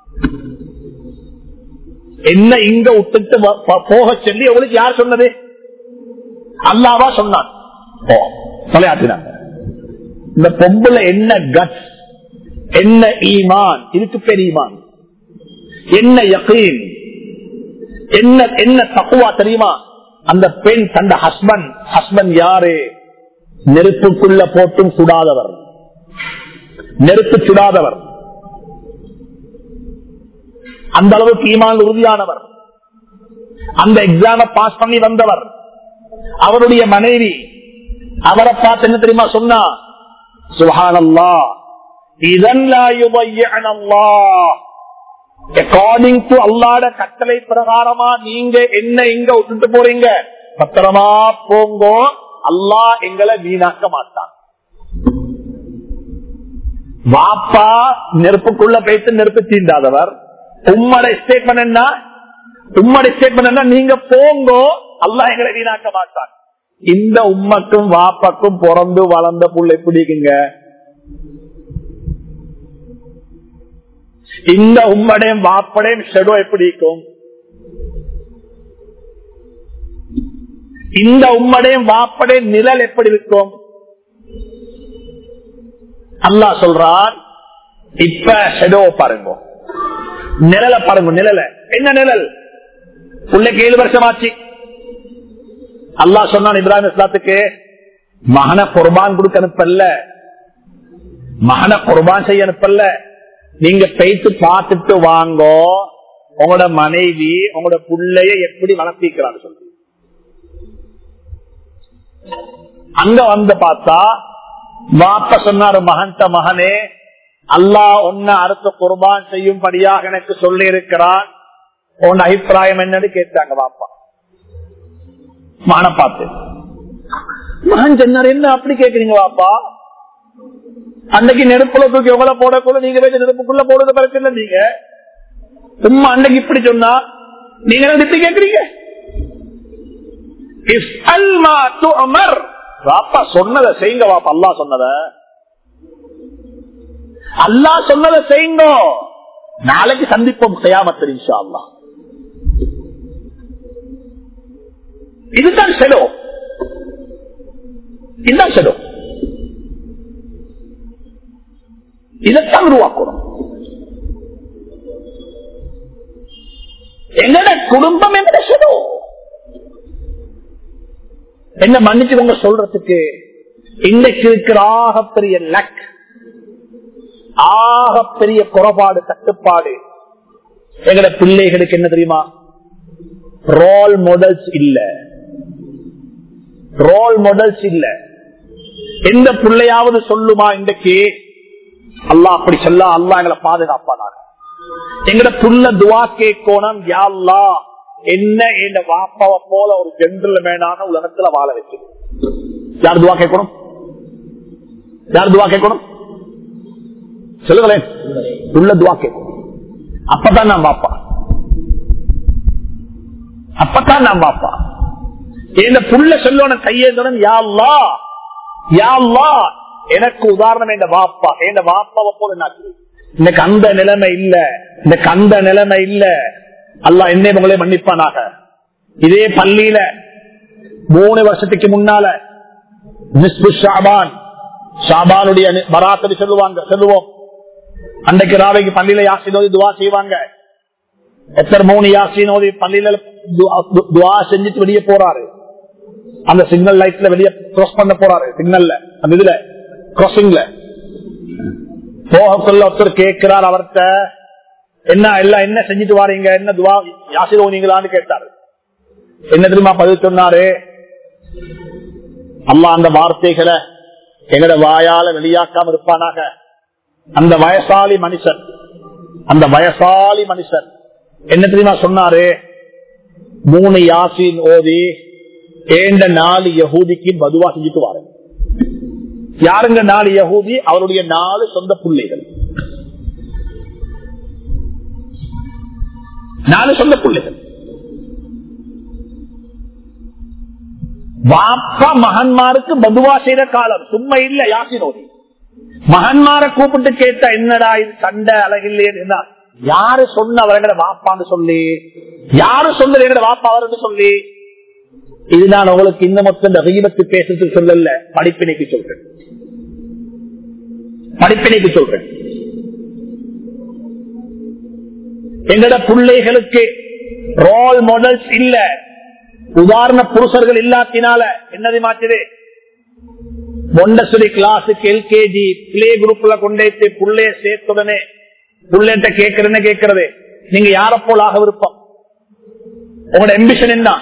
[SPEAKER 1] என்ன இங்க விட்டுட்டு போக சொல்லி உங்களுக்கு யார் சொன்னது அல்லாவா சொன்னான் தலையாட்டினாங்க இந்த பொம்பளை என்ன கட் என்ன ஈமான் இதுக்கு பேர் ஈமான் என்ன யகீன் என்ன என்ன தக்குவா தெரியுமா அந்த பெண் தந்த ஹஸ்பண்ட் ஹஸ்பண்ட் யாரு நெருப்புக்குள்ள போட்டும் சுடாதவர் நெருப்பு சுடாதவர் அந்த அளவுக்கு ஈமான் உறுதியானவர் அந்த எக்ஸாம பாஸ் பண்ணி வந்தவர் அவருடைய மனைவி அவரை பார்த்து என்ன தெரியுமா சொன்னா சுஹானல்லா அக்கார்டிங் டு அல்லாட கட்டளை பிரகாரமா நீங்க என்ன இங்க விட்டுட்டு போறீங்க பத்திரமா போங்கோ அல்லா எங்களை வீணாக்க மாட்டான் வாப்பா நெருப்புக்குள்ள போயிட்டு நெருப்பு தீண்டாதவர் உம்மட ஸ்டேட்மெண்ட் என்ன உம்மட ஸ்டேட்மெண்ட் என்ன நீங்க போங்கோ அல்லா எங்களை வீணாக்க மாட்டான் இந்த உம்மக்கும் வாப்பாக்கும் பிறந்து வளர்ந்த புள்ள பிடிக்குங்க இந்த உம்மடையும் வாப்படையும் ஷெடோ எப்படி இருக்கும் இந்த உம்மடையும் வாப்படையும் நிழல் எப்படி இருக்கும் அல்லா சொல்றான் இப்ப ஷெடோ பாருங்க நிழல பாருங்க நிழல என்ன நிழல் பிள்ளைக்கு ஏழு வருஷம் ஆச்சு அல்லாஹ் சொன்னான் இப்ராஹிம் இஸ்லாத்துக்கு மகன குர்பான் கொடுக்க அனுப்பல்ல மகன குர்பான் செய்ய அனுப்பல்ல நீங்க போயிட்டு பார்த்துட்டு வாங்கோ உங்களோட மனைவி உங்களோட புள்ளைய எப்படி வளர்த்திக்கிறான்னு சொல்லி அங்க வந்து பார்த்தா வாப்ப சொன்னாரு மகன்ட மகனே அல்லாஹ் உன்னை அடுத்த குர்பான் செய்யும்படியாக எனக்கு சொல்லி இருக்கிறான் உன் அபிப்பிராயம் என்னன்னு கேட்டாங்க வாப்பா மகனை பார்த்து மகன் சொன்னார் என்ன அப்படி கேக்குறீங்க வாப்பா அன்னைக்கு நெருப்புல தூக்கி எவ்வளவு போடக்குள்ள நீங்க போய் நெருப்புக்குள்ள போடுறது பிரச்சனை நீங்க சும்மா அன்னைக்கு இப்படி சொன்னா நீங்க என்ன இப்படி கேக்குறீங்க இஃப்அல் மா துஅமர். வாப்பா சொன்னதை செய்யுங்க வாப்பா அல்லாஹ் சொன்னத அல்லாஹ் சொன்னதை செய்யுங்க நாளைக்கு சந்திப்போம் செய்யாமத்து இன்ஷா அல்லாஹ் இதுதான் செலவு இதுதான் செலவு இதைத்தான் உருவாக்கணும் எங்கட குடும்பம் எங்கட செலவு என்ன மன்னிச்சுக்கோங்க சொல்றதுக்கு இன்னைக்கு இருக்கிற ஆகப்பெரிய லக் ஆகப்பெரிய குறைபாடு தட்டுப்பாடு எங்கட பிள்ளைகளுக்கு என்ன தெரியுமா ரோல் மாடல்ஸ் இல்ல ரோல் மாடல்ஸ் இல்ல எந்த பிள்ளையாவது சொல்லுமா இன்றைக்கு அல்லாஹ் அப்படி சொல்ல அல்லாஹ் எங்களை பாதுகாப்பானாங்க எங்கட புள்ள துவா கேட்கணும் யாழ்லா என்ன இந்த வாப்பாவை போல ஒரு ஜென்டில்மேனான உலகத்துல வாழ வச்சு யார் துவா கேட்கணும் யார் துவா கேட்கணும் சொல்லுங்களேன் உள்ள துவா கேட்கணும் அப்பதான் நான் பாப்பா அப்பதான் நான் பாப்பா இந்த புள்ள சொல்லணும் கையேந்தனும் யாழ்லா யாழ்லா எனக்கு உதாரணம் என் வாப்பா என் வாப்பாவை போல நான் இன்னைக்கு அந்த நிலைமை இல்ல இன்னைக்கு அந்த நிலைமை இல்ல அல்லா என்னை உங்களே மன்னிப்பானாக இதே பள்ளியில மூணு வருஷத்துக்கு முன்னால நிஸ்பு ஷாபான் ஷாபானுடைய பராத்தடி சொல்லுவாங்க சொல்லுவோம் அன்றைக்கு ராவைக்கு பள்ளியில யாசி நோதி துவா செய்வாங்க எத்தனை மூணு யாசி நோதி பள்ளியில துவா செஞ்சுட்டு வெளியே போறாரு அந்த சிக்னல் லைட்ல வெளியே கிராஸ் பண்ண போறாரு சிக்னல்ல அந்த இதுல கிராசிங்ல போகக்குள்ள ஒருத்தர் கேட்கிறார் அவர்கிட்ட என்ன எல்லாம் என்ன செஞ்சுட்டு வாரீங்க என்ன துவா யாசிரோனீங்களான்னு கேட்டாரு என்ன தெரியுமா பதில் சொன்னாரு அம்மா அந்த வார்த்தைகளை எங்கட வாயால வெளியாக்காம இருப்பானாக அந்த வயசாலி மனுஷன் அந்த வயசாலி மனுஷன் என்ன தெரியுமா சொன்னாரு மூணு யாசின் ஓதி ஏண்ட நாலு யகூதிக்கு பதுவா செஞ்சுட்டு வாரு யாருங்க நாலு யகூதி அவருடைய நாலு சொந்த பிள்ளைகள் நாலு சொந்த பிள்ளைகள் வாப்பா மகன்மாருக்கு பதுவா செய்த காலம் சும்மா இல்ல யாசினோதி மகன்மார கூப்பிட்டு கேட்டா என்னடா இது சண்டை அழகில்லையே என்ன யாரு சொன்ன அவர்கள வாப்பான்னு சொல்லி யாரு சொன்ன எங்கட வாப்பா அவர்னு சொல்லி இது நான் உங்களுக்கு இந்த மொத்தம் இந்த ரீபத்து பேசுறதுக்கு சொல்லல படிப்பினைக்கு சொல்றேன் படிப்பினைக்கு சொல்றேன் எங்கட பிள்ளைகளுக்கு ரோல் மாடல்ஸ் இல்ல உதாரண புருஷர்கள் இல்லாத்தினால என்னது மாற்றுது மொண்டசுரி கிளாஸுக்கு எல்கேஜி பிளே குரூப்ல கொண்டேத்து புள்ளைய சேர்த்துடனே புள்ளேட்ட கேட்கறேன்னு கேட்கறது நீங்க யார போல் ஆக விருப்பம் உங்களோட எம்பிஷன் என்ன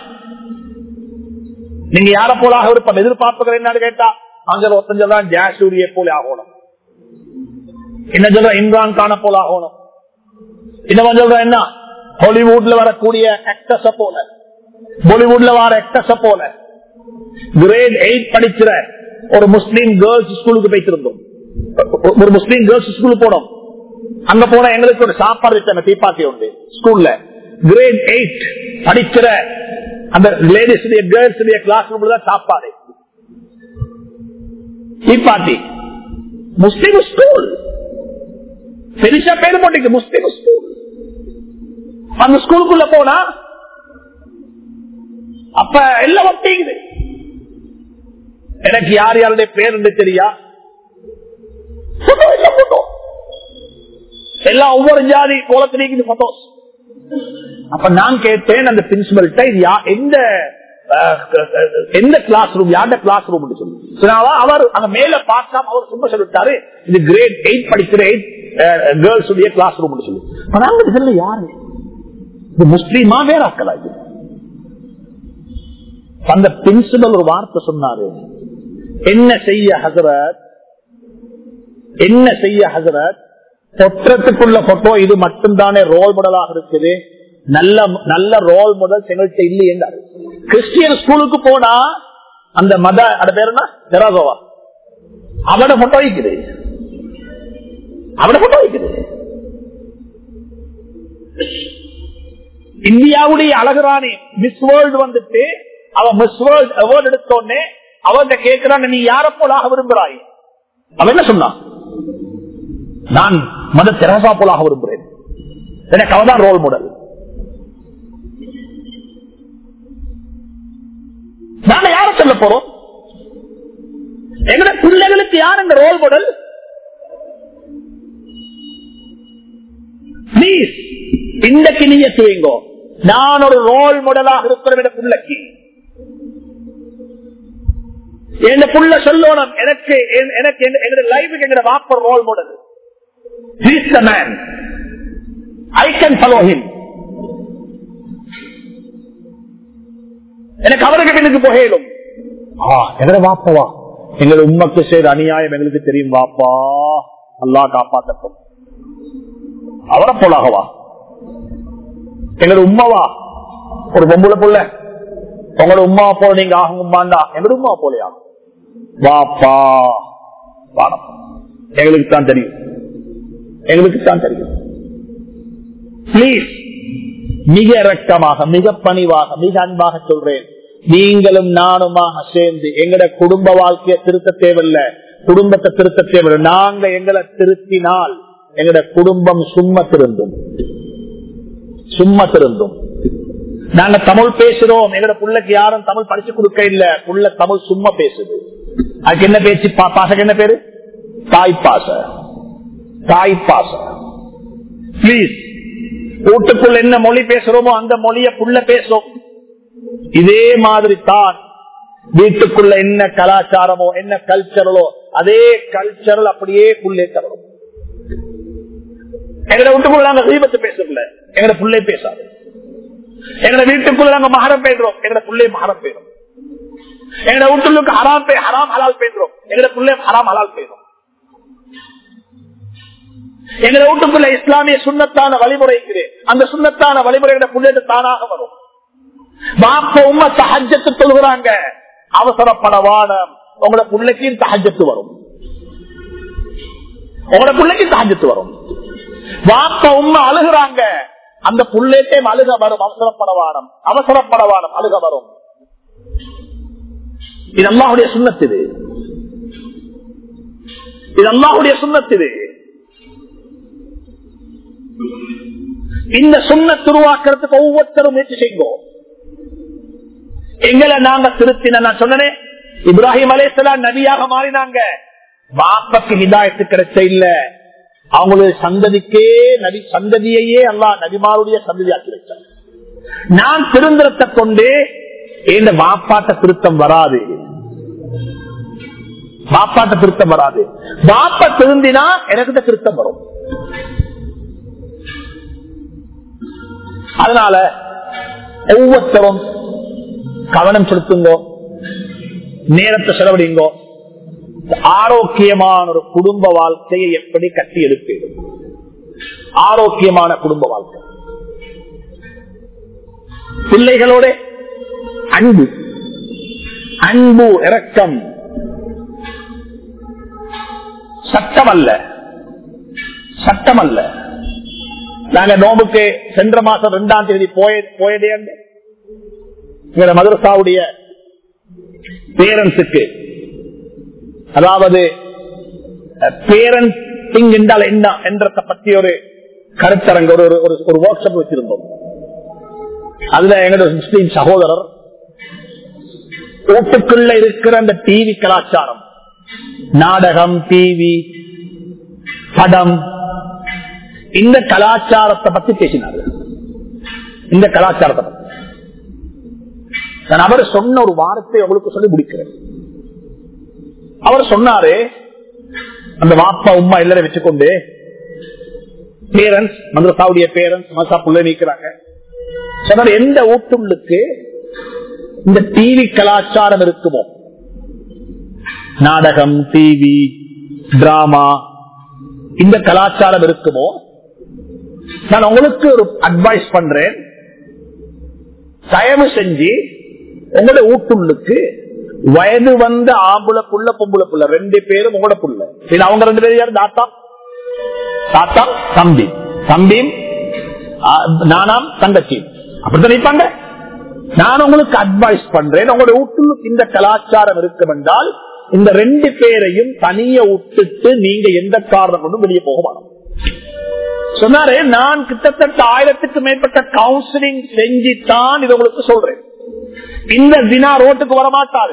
[SPEAKER 1] நீங்க யார போல் ஆக விருப்பம் எதிர்பார்ப்புகள் என்னன்னு கேட்டா அங்க ஒருத்தன் சொல்றான் ஜாசூரிய போல ஆகணும் என்ன சொல்ற இம்ரான் கான போல ஆகணும் இன்னும் சொல்ற என்ன ஹாலிவுட்ல வரக்கூடிய ஆக்டர்ஸ போல பாலிவுட்ல வர ஆக்டர்ஸ போல கிரேட் எயிட் படிக்கிற ஒரு முஸ்லீம் கேர்ள்ஸ் ஸ்கூலுக்கு போயிட்டு ஒரு முஸ்லீம் கேர்ள்ஸ் ஸ்கூலுக்கு போனோம் அங்க போன எங்களுக்கு ஒரு சாப்பாடு வச்சாங்க தீப்பாத்தி உண்டு ஸ்கூல்ல கிரேட் எயிட் படிக்கிற அந்த லேடிஸ் கேர்ள்ஸ் கிளாஸ் ரூம்ல தான் சாப்பாடு தீப்பாத்தி முஸ்லீம் ஸ்கூல் பெருசா பேர் போட்டீங்க முஸ்லீம் ஸ்கூல் அந்த ஸ்கூலுக்குள்ள போனா அப்ப எல்லாம் ஒட்டிக்குது எனக்கு யார் யாருடைய பேர் என்று தெரியா photo இல்ல photo. எல்லாம் ஒவ்வொரு ஜாதி கோலத்திலேக்குது போட்டோஸ் அப்ப நான் கேட்டேன் அந்த பிரின்சிபல்கிட்ட இது யா- எந்த அஹ், எந்த கிளாஸ் ரூம் யார்ட கிளாஸ் ரூம் சொல்லி சொன்னாவா, அவர் அங்க மேல பார்க்காம அவர் சும்மா சொல்லிட்டாரு இது கிரேட் எயிட் படிக்கிற எயிட் கேர்ள்ஸ் உடைய கிளாஸ் ரூம் சொல்லி ஆனா அங்க இதுல யாரு இது முஸ்லீமா வேற ஆக்கலா இது அந்த பிரின்சிபல் ஒரு வார்த்தை சொன்னாரு என்ன செய்ய ஹசரத் என்ன செய்ய ஹசரத் பொற்றத்துக்குள்ள போட்டோ இது மட்டும்தானே ரோல் மாடலாக இருக்குது நல்ல நல்ல ரோல் மாடல் எங்கள்கிட்ட இல்லையே கிறிஸ்டியன் ஸ்கூலுக்கு போனா அந்த மத அட பேர் என்ன தெராகோவா அவட போட்டோ வைக்குது அவட போட்டோ வைக்குது இந்தியாவுடைய அழகுராணி மிஸ் வேர்ல்டு வந்துட்டு அவ மிஸ் வேர்ல்ட் அவார்டு எடுத்தோடனே அவர்கிட்ட கேட்கிறான் நீ யார போலாக விரும்புறாய் அவன் என்ன சொன்னான் நான் மத தெரசா போலாக விரும்புகிறேன் எனக்கு அவதான் ரோல் மாடல் நாங்க யார சொல்ல போறோம் எங்க பிள்ளைகளுக்கு யார் இந்த ரோல் மாடல் பிளீஸ் இன்றைக்கு நீங்க செய்யுங்கோ நான் ஒரு ரோல் மாடலாக இருக்கிற பிள்ளைக்கு என் புள்ள சொல்லணும் எனக்கு என்- எனக்கு என்- என்னோட லைஃபுக்கு எங்க வாப்பர் role model he's the man I can follow him எனக்கு அவருக்கு பின்னுக்கு புகையிலும் எங்களை வாப்பவா எங்கள் உண்மைக்கு செய்த அநியாயம் எங்களுக்கு தெரியும் வாப்பா அல்லா காப்பாற்றட்டும் அவரை போலாகவா எங்களோட உமாவா ஒரு பொம்புல புள்ள உங்களோட உமா போல நீங்க ஆகுமாண்டா எங்களோட உமா போலையா வாப்பா பாடம் எங்களுக்கு தான் தெரியும் எங்களுக்கு தான் தெரியும் பிளீஸ் மிக இரக்கமாக மிக பணிவாக மிக அன்பாக சொல்றேன் நீங்களும் நானுமாக சேர்ந்து எங்கட குடும்ப வாழ்க்கையை திருத்த தேவையில்ல குடும்பத்தை திருத்த தேவையில்லை நாங்க எங்களை திருத்தினால் எங்கட குடும்பம் சும்மா திருந்தும் சும்மா திருந்தும் நாங்க தமிழ் பேசுறோம் எங்கட புள்ளைக்கு யாரும் தமிழ் படிச்சு கொடுக்க இல்ல புள்ள தமிழ் சும்மா பேசுது அதுக்கு என்ன பேச்சு பா- பாசக்கு என்ன பேரு தாய்ப்பாச தாய்ப்பாச பிளீஸ் வீட்டுக்குள்ள என்ன மொழி பேசுறோமோ அந்த மொழிய புள்ள பேசும் இதே மாதிரி தான் வீட்டுக்குள்ள என்ன கலாச்சாரமோ என்ன கல்ச்சரலோ அதே கல்ச்சரல் அப்படியே புள்ளே தரும் எங்களை வீட்டுக்குள்ள நாங்க தீபத்து பேசல எங்களை புள்ளை பேசாது எங்களை வீட்டுக்குள்ள நாங்க மகரம் பேசுறோம் எங்களை புள்ளை மகரம் பேரும் எங்களை வீட்டுக்கு ஹராம் பே ஹராம் ஹலால் பேசுறோம் எங்களை புள்ளை ஹராம் ஹலால் பேசுறோம் எங்களை வீட்டுக்குள்ள இஸ்லாமிய சுண்ணத்தான வழிமுறை இருக்குது அந்த சுண்ணத்தான வழிமுறை புள்ளேட்டு தானாக வரும் பாப்ப உண்மை தஹஜத்து தொழுகிறாங்க அவசரப்படவான உங்களோட பிள்ளைக்கும் தஹஜத்து வரும் உங்களோட பிள்ளைக்கு தஹஜத்து வரும் வாப்ப உண்மை அழுகுறாங்க அந்த புள்ளேட்டே அழுக வரும் அவசரப்படவானம் அவசரப்படவானம் அழுக வரும் இது அல்லாஹுடைய சுண்ணத்து இது இது அல்லாஹுடைய சுண்ணத்து இது இந்த சுண்ணத் உருவாக்குறதுக்கு ஒவ்வொருத்தரும் முயற்சி செய்வோம் எங்களை நாங்க திருத்தின நான் சொன்னேன் இப்ராஹிம் அலேசலாம் நபியாக மாறினாங்க பாப்பக்கு ஹிதாயத்து கிடைச்ச இல்ல அவங்களுடைய சந்ததிக்கே நபி சந்ததியையே அல்லா நபிமாருடைய சந்ததியாக்கி வச்சாங்க நான் திருந்திரத்தை கொண்டு இந்த மாப்பாட்ட திருத்தம் வராது மாப்பாட்ட திருத்தம் வராது பாப்ப திருந்தினா எனக்கு இந்த திருத்தம் வரும் அதனால ஒவ்வொருத்தரும் கவனம் செலுத்துங்கோ நேரத்தை செலவழிங்கோ ஆரோக்கியமான ஒரு குடும்ப வாழ்க்கையை எப்படி கட்டி எடுப்பீர்கள் ஆரோக்கியமான குடும்ப வாழ்க்கை பிள்ளைகளோட அன்பு அன்பு இரக்கம் சட்டம் அல்ல சட்டம் அல்ல நாங்க நோம்புக்கு சென்ற மாசம் ரெண்டாம் தேதி போய போயதே எங்க மதரசாவுடைய பேரண்ட்ஸுக்கு அதாவது பேரண்டிங் என்றால் என்ன என்றதை பற்றி ஒரு கருத்தரங்க ஒரு ஒரு ஒரு ஒர்க் ஷாப் வச்சிருந்தோம் அதுல எங்களோட முஸ்லீம் சகோதரர் வீட்டுக்குள்ள இருக்கிற அந்த டிவி கலாச்சாரம் நாடகம் டிவி படம் இந்த கலாச்சாரத்தை பத்தி பேசினார்கள் இந்த கலாச்சாரத்தை பத்தி. நான் அவர் சொன்ன ஒரு வார்த்தை உங்களுக்கு சொல்லி முடிக்கிறேன் அவர் சொன்னாரு அந்த வாப்பா உமா எல்லாரும் வச்சுக்கொண்டு பேரண்ட்ஸ் மந்திரசாவுடைய பேரண்ட்ஸ் மசா புள்ள நீக்கிறாங்க சொன்னார் எந்த ஊட்டுள்ளுக்கு இந்த டிவி கலாச்சாரம் இருக்குமோ நாடகம் டிவி டிராமா இந்த கலாச்சாரம் இருக்குமோ நான் உங்களுக்கு ஒரு அட்வைஸ் பண்றேன் தயவு செஞ்சு உங்களோட ஊட்டுள்ளுக்கு வயது வந்த ஆம்புல புள்ள பொம்புல புள்ள ரெண்டு பேரும் உங்களோட புள்ள இது அவங்க ரெண்டு பேரும் யாரு தாத்தா தாத்தா தம்பி தம்பியும் ஆ, நானாம் தங்கச்சி அப்படித்தான் நினைப்பாங்க நான் உங்களுக்கு அட்வைஸ் பண்றேன் உங்களோட வீட்டுக்கு இந்த கலாச்சாரம் இருக்கும் என்றால் இந்த ரெண்டு பேரையும் தனிய விட்டுட்டு நீங்க எந்த காரணம் கொண்டும் வெளியே போக மாட்டோம் சொன்னாரு நான் கிட்டத்தட்ட ஆயிரத்துக்கு மேற்பட்ட கவுன்சிலிங் செஞ்சுதான் இது உங்களுக்கு சொல்றேன் இந்த தினா ரோட்டுக்கு வர மாட்டாரு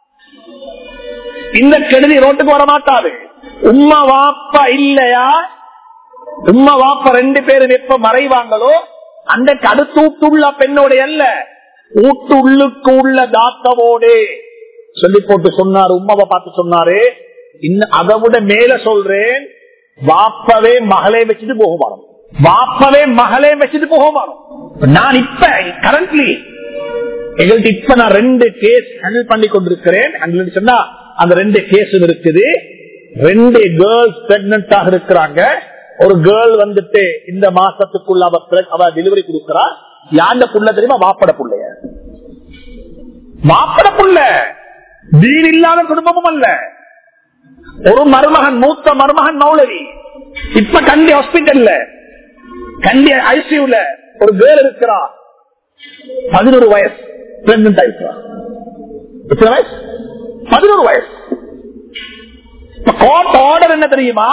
[SPEAKER 1] இந்த கெடுதி ரோட்டுக்கு வர மாட்டாரு உம்மா வாப்பா இல்லையா உம்மா வாப்பா ரெண்டு பேரும் எப்ப மறைவாங்களோ அந்த கடுத்தூட்டுள்ள பெண்ணோட அல்ல ஊட்டு உள்ளுக்கு உள்ள தாத்தவோடு சொல்லி போட்டு சொன்னாரு உம்மாவை பார்த்து சொன்னாரு இன்னும் அதை விட மேல சொல்றேன் வாப்பவே மகளே வச்சுட்டு போக மாறோம் வாப்பவே மகளே வச்சுட்டு போக மாறோம் நான் இப்ப கரண்ட்லி எங்கள்கிட்ட இப்ப நான் ரெண்டு கேஸ் ஹேண்டில் பண்ணி கொண்டிருக்கிறேன் அங்க சொன்னா அந்த ரெண்டு கேஸும் இருக்குது ரெண்டு கேர்ள்ஸ் பிரெக்னண்டாக இருக்கிறாங்க ஒரு கேர்ள் வந்துட்டு இந்த மாசத்துக்குள்ள அவ preg- அவ டெலிவரி கொடுக்கிறா யாண்ட புள்ள தெரியுமா வாப்பட புள்ளைய வாப்பட புள்ள வீடு இல்லாத குடும்பமும் அல்ல ஒரு மருமகன் மூத்த மருமகன் மௌலவி இப்ப கண்டி ஹாஸ்பிட்டல்ல கண்டி ஐசியூல ஒரு கேர்ள் இருக்கிறா பதினோரு வயசு பிரெக்னன்ட் ஆயிருக்கிறா எத்தனை வயசு பதினோரு வயசு இப்ப கோர்ட் ஆர்டர் என்ன தெரியுமா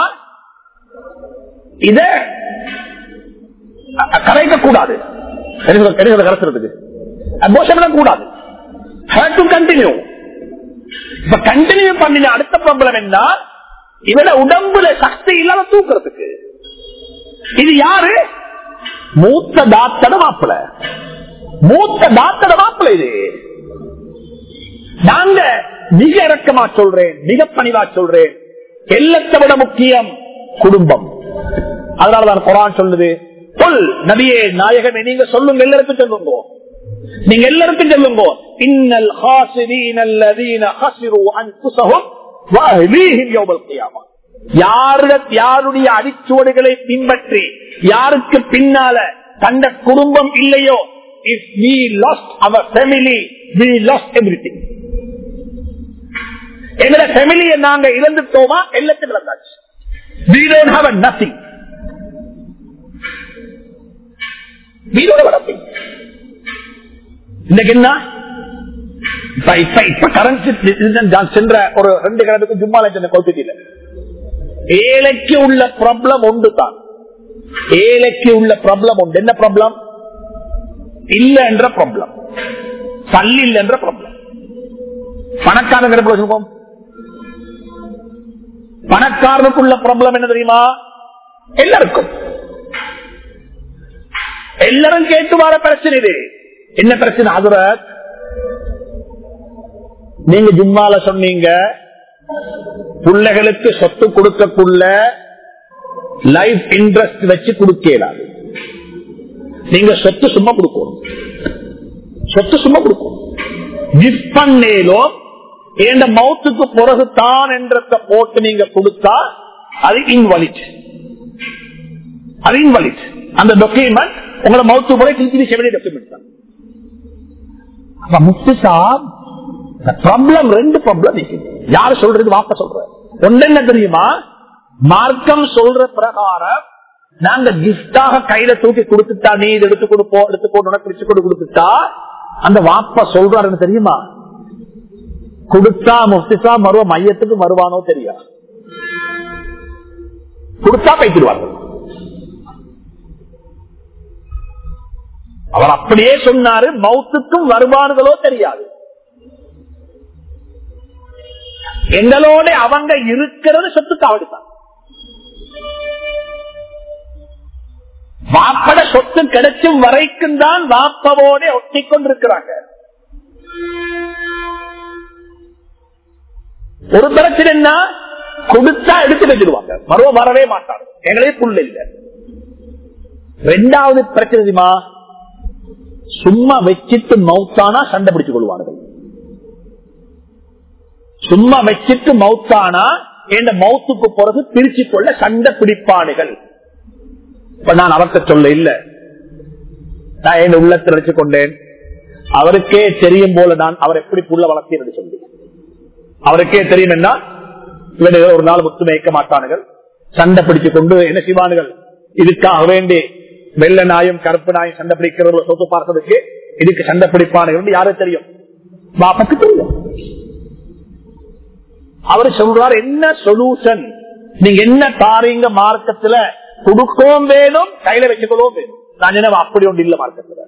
[SPEAKER 1] இத அ- கரைக்க கூடாது கரைக்கிறதுக்கு அபோஷன் கூடாது கண்டினியூ இப்ப கண்டினியூ பண்ணின அடுத்த ப்ராப்ளம் என்ன இவட உடம்புல சக்தி இல்லாம தூக்குறதுக்கு இது யாரு மூத்த டாக்டர் மாப்பிள மூத்த டாக்டர் மாப்பிள இது நாங்க மிக இறக்கமா சொல்றேன் மிக பணிவா சொல்றேன் எல்லாத்தை விட முக்கியம் குடும்பம் அதனாலதான் குரான் சொல்லுது சொல் நபியே நாயகமே நீங்க சொல்லுங்க எல்லாருக்கும் சொல்லுங்க நீங்க எல்லாருக்கும் சொல்லுங்க இன்னல் ஹாசிரீன அல்லதீன ஹஸிரு அன்ஃபுஸஹும் வ அஹ்லீஹிம் யௌமல் கியாமah யாருட யாருடைய அடிச்சுவடுகளை பின்பற்றி யாருக்கு பின்னால தந்த குடும்பம் இல்லையோ if we lost our family we lost everything எங்களோட ஃபேமிலியை நாங்க இழந்துட்டோமா எல்லாத்தையும் இழந்தாச்சு we don't have a nothing we don't have a nothing இன்னைக்கு என்ன இப்ப இப்ப இப்ப கரன்சி சென்ற ஒரு ரெண்டு கிழமைக்கு ஜும்மால சென்ற கௌத்தியில ஏழைக்கு உள்ள ப்ராப்ளம் உண்டு தான் ஏழைக்கு உள்ள ப்ராப்ளம் உண்டு என்ன ப்ராப்ளம் இல்ல என்ற ப்ராப்ளம் பள்ளி இல்ல என்ற ப்ராப்ளம் பணக்காரங்க என்ன சொல்லுவோம் பணக்காரனுக்குள்ள ப்ராப்ளம் என்ன தெரியுமா எல்லாருக்கும் எல்லாரும் கேட்டு வர பிரச்சனை இது என்ன பிரச்சனை ஹசரத் நீங்க ஜும்மால சொன்னீங்க பிள்ளைகளுக்கு சொத்து கொடுக்கக்குள்ள லைஃப் இன்ட்ரெஸ்ட் வச்சு கொடுக்கலாது நீங்க சொத்து சும்மா கொடுக்கணும் சொத்து சும்மா கொடுக்கணும் கிஃப்ட் பண்ணேலோ என் மவுத்துக்கு பிறகு தான் என்றத போட்டு நீங்க கொடுத்தா அது இன்வாலிட் அது இன்வாலிட் அந்த டாக்குமெண்ட் உங்களோட மவுத்து முறை திருப்பி செவடி டாக்குமெண்ட் தான் அப்ப முத்து சாப் ப்ராப்ளம் ரெண்டு ப்ராப்ளம் யாரு சொல்றது வாப்ப சொல்ற ஒன்று என்ன தெரியுமா மார்க்கம் சொல்ற பிரகாரம் நாங்க கிஃப்டாக கையில தூக்கி கொடுத்துட்டா நீ இது எடுத்து கொடுப்போம் எடுத்து போட்டு பிரிச்சு கொண்டு கொடுத்துட்டா அந்த வாப்பா சொல்றாருன்னு தெரியுமா கொடுத்தா முஃப்திசா மருவ மையத்துக்கு வருவானோ தெரியா கொடுத்தா கைத்திடுவார்கள் அவர் அப்படியே சொன்னாரு மவுத்துக்கும் வருவானுகளோ தெரியாது எங்களோட அவங்க இருக்கிறது சொத்து காவடித்தான் வாப்பட சொத்து சொத்து கிடைச்சும் வரைக்கும் தான் வாப்பவோட ஒட்டி கொண்டிருக்கிறாங்க ஒரு பிரச்சனைன்னா கொடுத்தா எடுத்து வச்சிருவாங்க மறுவ வரவே மாட்டாங்க எங்களே புல் இல்ல ரெண்டாவது பிரச்சனை தெரியுமா சும்மா வச்சிட்டு மவுத்தானா சண்டை பிடிச்சு கொள்வார்கள் சும்மா வச்சிட்டு மவுத்தானா என் மவுத்துக்கு பிறகு பிரிச்சு கொள்ள சண்டை பிடிப்பானுகள் இப்ப நான் அவர்கிட்ட சொல்ல இல்ல நான் என் உள்ளத்தில் வச்சு கொண்டேன் அவருக்கே தெரியும் போல நான் அவர் எப்படி புள்ள வளர்த்தேன் என்று சொல்லி அவருக்கே தெரியும் என்ன இவனுகள் ஒரு நாள் முத்து மேய்க்க மாட்டானுகள் சண்டை பிடிச்சு கொண்டு என்ன செய்வானுகள் இதுக்காக வேண்டி வெள்ள நாயும் கருப்பு நாயும் சண்டை பிடிக்கிறவர்கள் சொத்து பார்த்ததுக்கு இதுக்கு சண்டை பிடிப்பானுகள் யாரும் தெரியும் பாப்பாக்கு தெரியும் அவர் சொல்றார் என்ன சொல்யூஷன் நீங்க என்ன தாரீங்க மார்க்கத்துல கொடுக்கவும் வேணும் கையில வச்சுக்கொள்ளவும் வேணும் நான் என்ன அப்படி ஒன்று இல்ல மார்க்கத்துல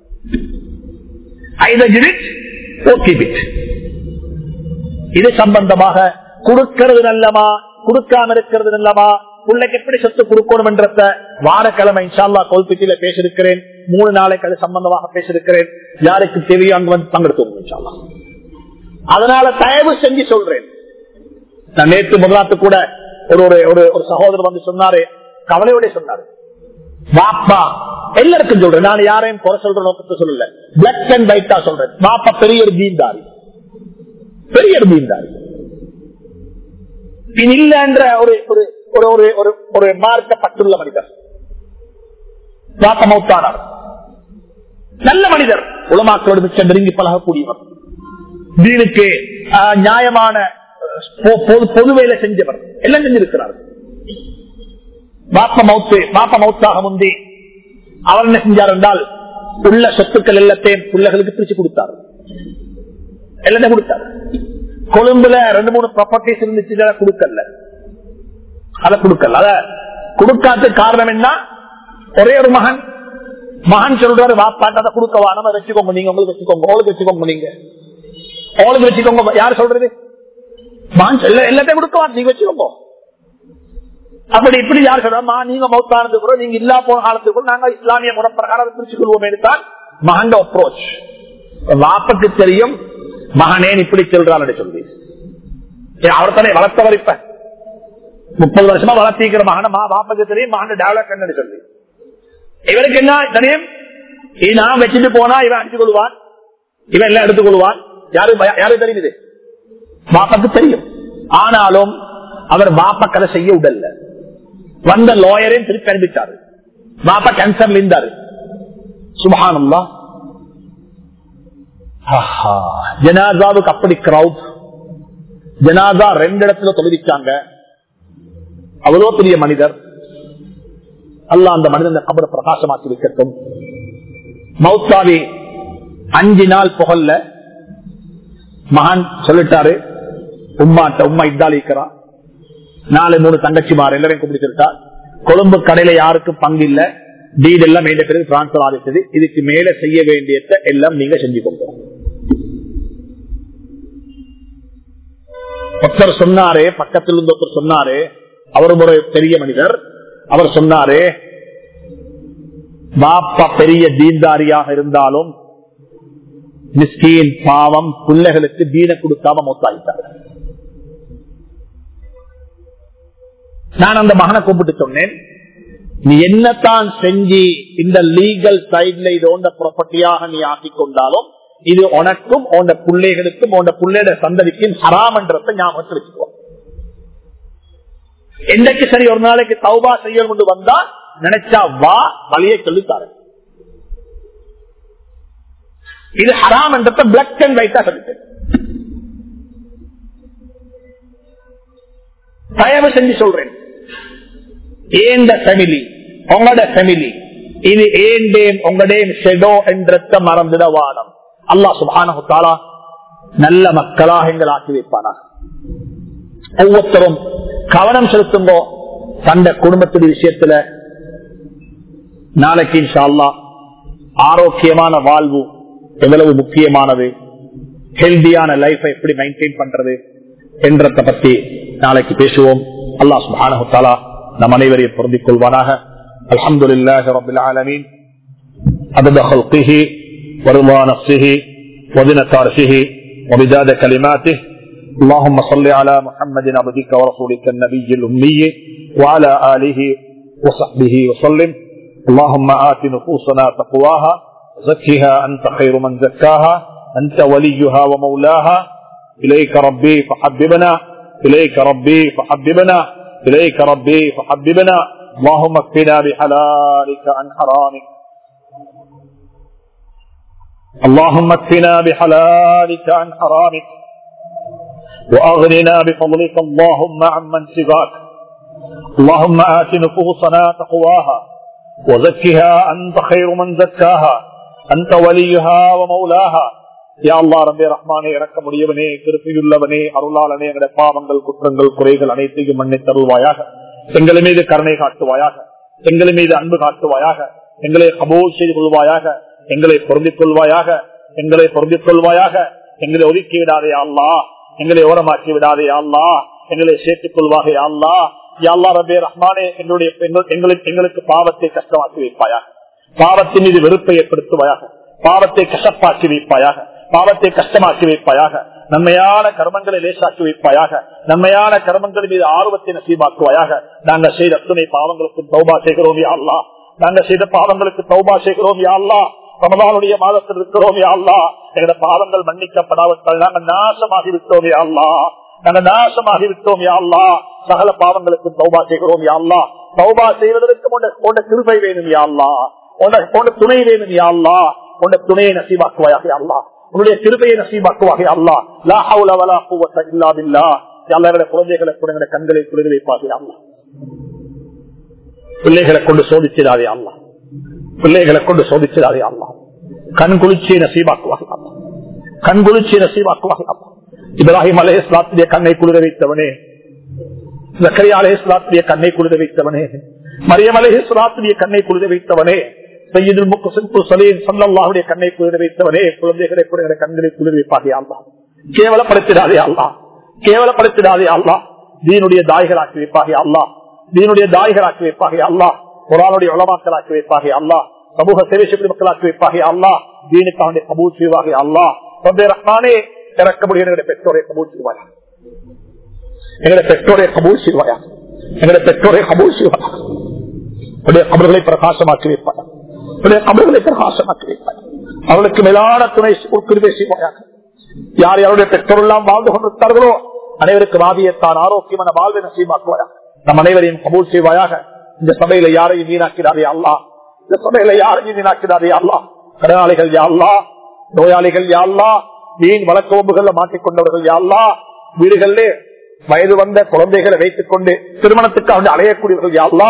[SPEAKER 1] இது சம்பந்தமாக கொடுக்கிறது நல்லமா கொடுக்காம இருக்கிறது நல்லமா பிள்ளைக்கு எப்படி சொத்து கொடுக்கணும் என்றத வாரக்கிழமை இன்ஷால்லா கோல்பிட்டியில பேசிருக்கிறேன் மூணு நாளைக்கு அது சம்பந்தமாக பேசிருக்கிறேன் யாருக்கு தேவையோ அங்க வந்து பங்கெடுத்து இன்ஷால்லா அதனால தயவு செஞ்சு சொல்றேன் நான் நேற்று முதலாத்து கூட ஒரு ஒரு ஒரு சகோதரர் வந்து சொன்னாரு கவலையோட சொன்னாரு பாப்பா எல்லாருக்கும் சொல்றேன் நான் யாரையும் குறை சொல்ற நோக்கத்தை சொல்லல பிளக் அண்ட் ஒயிட்டா சொல்றேன் பாப்பா பெரிய ஒரு தீன்தாரி பெரிய ஒரு தீன்தாரி இல்லன்ற ஒரு ஒரு ஒரு ஒரு ஒரு மார்க்கப்பட்டுள்ள மனிதர் பாப்பா மௌத்தானார் நல்ல மனிதர் உலமாக்களோடு மிச்சம் நெருங்கி பழகக்கூடியவர் தீனுக்கு நியாயமான பொது வேலை செஞ்சவர் எல்லாம் செஞ்சிருக்கிறார் பாப்ப மௌத்து பாப்ப மௌத்தாக முந்தி அவர் என்ன செஞ்சார் என்றால் உள்ள சொத்துக்கள் எல்லாத்தையும் பிள்ளைகளுக்கு பிரிச்சு கொடுத்தார் எல்லாத்தையும் கொடுத்தார் கொழும்புல ரெண்டு மூணு ப்ராப்பர்ட்டிஸ் இருந்துச்சு கொடுக்கல அதை கொடுக்கல அத கொடுக்காத காரணம் என்ன ஒரே ஒரு மகன் மகன் சொல்றாரு வாப்பாட்ட அதை கொடுக்கவா நம்ம வச்சுக்கோங்க நீங்க உங்களுக்கு வச்சுக்கோங்க உங்களுக்கு வச்சுக்கோங்க நீங்க உங்களுக்கு வச்சுக்கோங்க யாரு சொல்றது எல்லாத்தையும் கொடுக்கவா நீங்க வச்சுக்கோங்க அப்படி இப்படி யார் சொல்றா நீங்க மௌத்தானது கூட நீங்க இல்லா போன காலத்துக்கு கூட நாங்க இஸ்லாமிய முறை பிரகாரம் பிரிச்சு கொள்வோம் எடுத்தால் மகண்ட அப்ரோச் வாப்பக்கு தெரியும் மகனேன் இப்படி செல்றான்னு சொல்லி அவர் தானே வளர்த்தவர் இப்ப முப்பது வருஷமா வளர்த்திக்கிற மகன வாப்பக்கு தெரியும் மகன் டெவலப் சொல்லி இவருக்கு என்ன தெரியும் நான் வச்சுட்டு போனா இவன் அடிச்சு கொள்வான் இவன் எல்லாம் எடுத்துக் கொள்வான் யாரு யாரு தெரியுது வாப்பாக்கு தெரியும் ஆனாலும் அவர் வாப்ப கதை செய்ய உடல்ல வந்த லாயரையும் திருப்பி அனுப்பிச்சாரு பாப்பா கேன்சர்ல இருந்தாரு சுபகானம்லா ஜனாதாவுக்கு அப்படி கிரௌட் ஜனாதா ரெண்டு இடத்துல தொழுவிச்சாங்க அவ்வளவு பெரிய மனிதர் அல்ல அந்த மனிதன் கபரை பிரகாசமாக்கி வைக்கட்டும் மௌத்தாவி அஞ்சு நாள் புகழ்ல மகான் சொல்லிட்டாரு உம்மாட்ட உம்மா இதாளிக்கிறான் நாலு மூணு தங்கச்சி மாறு எல்லாரையும் கூப்பிட்டு கொழும்பு கடையில யாருக்கும் பங்கு இல்ல டீட் எல்லாம் மேல பிறகு டிரான்ஸ்பர் ஆகிட்டது இதுக்கு மேல செய்ய வேண்டியத எல்லாம் நீங்க செஞ்சுக்கோங்க ஒருத்தர் சொன்னாரு பக்கத்தில் இருந்து ஒருத்தர் சொன்னாரு அவரும் ஒரு பெரிய மனிதர் அவர் சொன்னாரு பாப்பா பெரிய தீன்தாரியாக இருந்தாலும் மிஸ்கீன் பாவம் பிள்ளைகளுக்கு தீன கொடுக்காம மொத்தாயிட்டார் நான் அந்த மகனை கூப்பிட்டு சொன்னேன் நீ என்னத்தான் செஞ்சு இந்த லீகல் சைட்ல இது ஓண்ட ப்ராப்பர்ட்டியாக நீ ஆக்கி கொண்டாலும் இது உனக்கும் உண்ட பிள்ளைகளுக்கும் உண்ட பிள்ளையோட சந்ததிக்கும் ஹராமன்றத ஞாபகத்தில் வச்சுக்கோ என்னைக்கு சரி ஒரு நாளைக்கு தௌபா செய்ய கொண்டு வந்தா நினைச்சா வா வழியை சொல்லித்தாரு இது ஹராம் என்றத பிளக் அண்ட் ஒயிட்டா சொல்லிட்டேன் தயவு செஞ்சு சொல்றேன் ஏண்ட ஃபேமிலி உங்களோட ஃபேமிலி இது ஏண்டேம் உங்களுடைய ஷெடோ என்றத மறந்துட வானம் அல்லா சுபானா நல்ல மக்களாக எங்கள் ஆக்கி வைப்பானா ஒவ்வொருத்தரும் கவனம் செலுத்துங்கோ தந்த குடும்பத்தின் விஷயத்துல நாளைக்கு இன்ஷா ஆரோக்கியமான வாழ்வு எவ்வளவு முக்கியமானது ஹெல்தியான லைஃபை எப்படி மெயின்டைன் பண்றது என்றத பத்தி நாளைக்கு பேசுவோம் அல்லா சுபானா நம் அனைவரையும் பொருந்திக் கொள்வானாக அலமதுல்லாஹ் ரபுல் ஆலமீன் عدد خلقه ورضا نفسه وزنة عرشه وبداد كلماته اللهم صل على محمد عبدك ورسولك النبي الأمي وعلى آله وصحبه وسلم اللهم آت نفوسنا تقواها زكها أنت خير من زكاها أنت وليها ومولاها إليك ربي فحببنا إليك ربي فحببنا إليك ربي فحببنا اللهم اكفنا بحلالك عن حرامك اللهم اكفنا بحلالك عن حرامك وأغننا بفضلك اللهم عمن سواك اللهم آت نفوسنا تقواها وزكها أنت خير من زكاها أنت وليها ومولاها யா அல்லா ரபே ரஹ்மானே இறக்க முடியவனே கிருப்பியுள்ளவனே அருளாளனே எங்களுடைய பாவங்கள் குற்றங்கள் குறைகள் அனைத்தையும் மண்ணை தருவாயாக எங்கள் மீது கருணை காட்டுவாயாக எங்கள் மீது அன்பு காட்டுவாயாக எங்களை கபூல் செய்து கொள்வாயாக எங்களை பொருந்திக் கொள்வாயாக எங்களை பொருந்திக் கொள்வாயாக எங்களை ஒதுக்கி விடாதே அல்லா எங்களை ஓரமாக்கி விடாதே அல்லா எங்களை சேர்த்துக் கொள்வாக அல்லா யாழ்லா ரபே ரஹ்மானே எங்களுடைய எங்களுக்கு எங்களுக்கு பாவத்தை கஷ்டமாக்கி வைப்பாயாக பாவத்தின் மீது வெறுப்பை ஏற்படுத்துவாயாக பாவத்தை கஷ்டப்பாக்கி வைப்பாயாக பாவத்தை கஷ்டமாக்கி வைப்பாயாக நன்மையான கர்மங்களை லேசாக்கி வைப்பாயாக நன்மையான கர்மங்கள் மீது ஆர்வத்தை நசீபாக்குவாயாக நாங்கள் செய்த அத்துணை பாவங்களுக்கு தௌபா செய்கிறோம் யா அல்லா நாங்கள் செய்த பாவங்களுக்கு தௌபா செய்கிறோம் யா அல்லா ரமதானுடைய மாதத்தில் இருக்கிறோம் யா அல்லா எங்களோட பாவங்கள் மன்னிக்கப்படாவிட்டால் நாங்கள் நாசமாகி விட்டோம் யா அல்லா நாங்கள் நாசமாகி விட்டோம் யா அல்லா சகல பாவங்களுக்கு தௌபா செய்கிறோம் யா அல்லா தௌபா செய்வதற்கு உண்ட கிருபை வேணும் யா அல்லா உண்ட துணை வேணும் யா அல்லா உண்ட துணையை நசீபாக்குவாயாக யா அல்லா உன்னுடைய திருப்பையை நசீபாக்குவாக அல்லா லா ஹவுல வலா குவத்த இல்லா பில்லா எல்லாருடைய குழந்தைகளை கூட எங்களுடைய கண்களை குளிர் வைப்பாக அல்லா பிள்ளைகளை கொண்டு சோதிச்சிடாதே அல்லா பிள்ளைகளை கொண்டு சோதிச்சிடாதே அல்லா கண் குளிர்ச்சியை நசீபாக்குவாக அல்லா கண் குளிர்ச்சியை நசீபாக்குவாக அல்லா இப்ராஹிம் அலே இஸ்லாத்திய கண்ணை குளிர வைத்தவனே ஜக்கரியா அலே இஸ்லாத்திய கண்ணை குளிர வைத்தவனே மரியம் அலே இஸ்லாத்திய கண்ணை குளிர வைத்தவனே சல்லாவுடைய கண்ணை குளிர வைத்தவனே குழந்தைகளை கூட கண்களை குளிர் வைப்பாகே அல்லா கேவலப்படுத்திடாதே அல்லா கேவலப்படுத்திடாதே அல்லா தீனுடைய தாய்களாக்கி வைப்பாகே அல்லா தீனுடைய தாய்களாக்கி வைப்பாகே அல்லா குரானுடைய உளமாக்கலாக்கி வைப்பாகே அல்லா சமூக சேவை செய்வது மக்களாக்கி வைப்பாகே அல்லா தீனுக்கான கபூல் செய்வாகே அல்லா ரப்பே ரஹ்மானே இறக்க முடியும் எங்களுடைய பெற்றோரை கபூல் செய்வாயா எங்களுடைய பெற்றோரை கபூல் செய்வாயா எங்களுடைய பெற்றோரை கபூல் செய்வாயா அவர்களை பிரகாசமாக்கி வைப்பாயா கபர்களை பிரகாசமாக்கி வைப்பார் அவர்களுக்கு மேலான துணை கிருபை செய்வாயாக யார் யாருடைய பெற்றோரெல்லாம் வாழ்ந்து கொண்டிருந்தார்களோ அனைவருக்கு வாதியத்தான் ஆரோக்கியமான வாழ்வை நசீமாக்குவாயாக நம் அனைவரையும் கபூல் செய்வாயாக இந்த சபையில யாரையும் வீணாக்கிறாரே அல்லா இந்த சபையில யாரையும் வீணாக்கிறாரே அல்லா கடனாளிகள் யாழ்லா நோயாளிகள் யாழ்லா வீண் வழக்கோம்புகள்ல மாட்டிக்கொண்டவர்கள் யாழ்லா வீடுகளிலே வயது வந்த குழந்தைகளை வைத்துக் கொண்டு திருமணத்துக்கு அலையக்கூடியவர்கள் யாழ்லா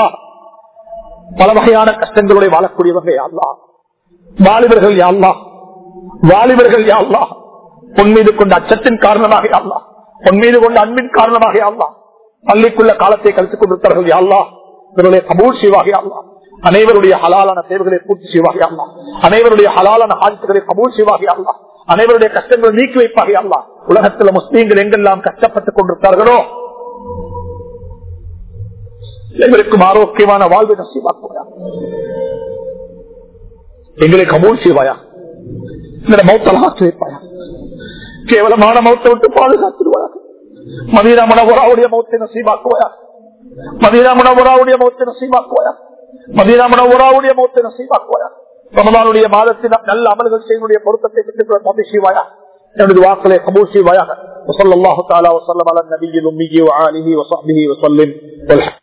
[SPEAKER 1] பல வகையான கஷ்டங்களுடைய வாழக்கூடியவர்கள் யாழ்லா வாலிபர்கள் யாழ்லா வாலிபர்கள் யாழ்லா பொன் மீது கொண்ட அச்சத்தின் காரணமாக யாழ்லா பொன் மீது கொண்ட அன்பின் காரணமாக யாழ்லா பள்ளிக்குள்ள காலத்தை கழித்துக் கொண்டிருக்கிறார்கள் யாழ்லா இவருடைய கபூல் செய்வாக யாழ்லா அனைவருடைய ஹலாலான தேவைகளை பூர்த்தி செய்வாக யாழ்லா அனைவருடைய ஹலாலான ஆஜத்துகளை கபூல் செய்வாக யாழ்லா அனைவருடைய கஷ்டங்களை நீக்கி வைப்பாக யாழ்லா உலகத்தில் முஸ்லீம்கள் எங்கெல்லாம் கஷ்டப்பட்டுக் கொண்டிருக்கிறார்களோ எங்களுக்கும் ஆரோக்கியமான வாழ்வு நசீவாக்குவாயா எங்களை கபூல் செய்வாயா இந்த மௌத்தல் ஆக்கி வைப்பாயா கேவலமான மௌத்தை விட்டு பாதுகாத்துடுவாயா மதீனா மனவராவுடைய மௌத்தை நசீவாக்குவாயா மதீனா மனவராவுடைய மௌத்தை நசீவாக்குவாயா மதீனா மனவராவுடைய மௌத்தை நசீவாக்குவாயா ரமதானுடைய மாதத்தில் நல்ல அமல்கள் செய்வனுடைய பொருத்தத்தை பெற்றுக் தம்பி செய்வாயா எனது வாக்களை கபூல் செய்வாயாக وصلى الله تعالى وسلم على النبي الأمي وآله وصحبه وسلم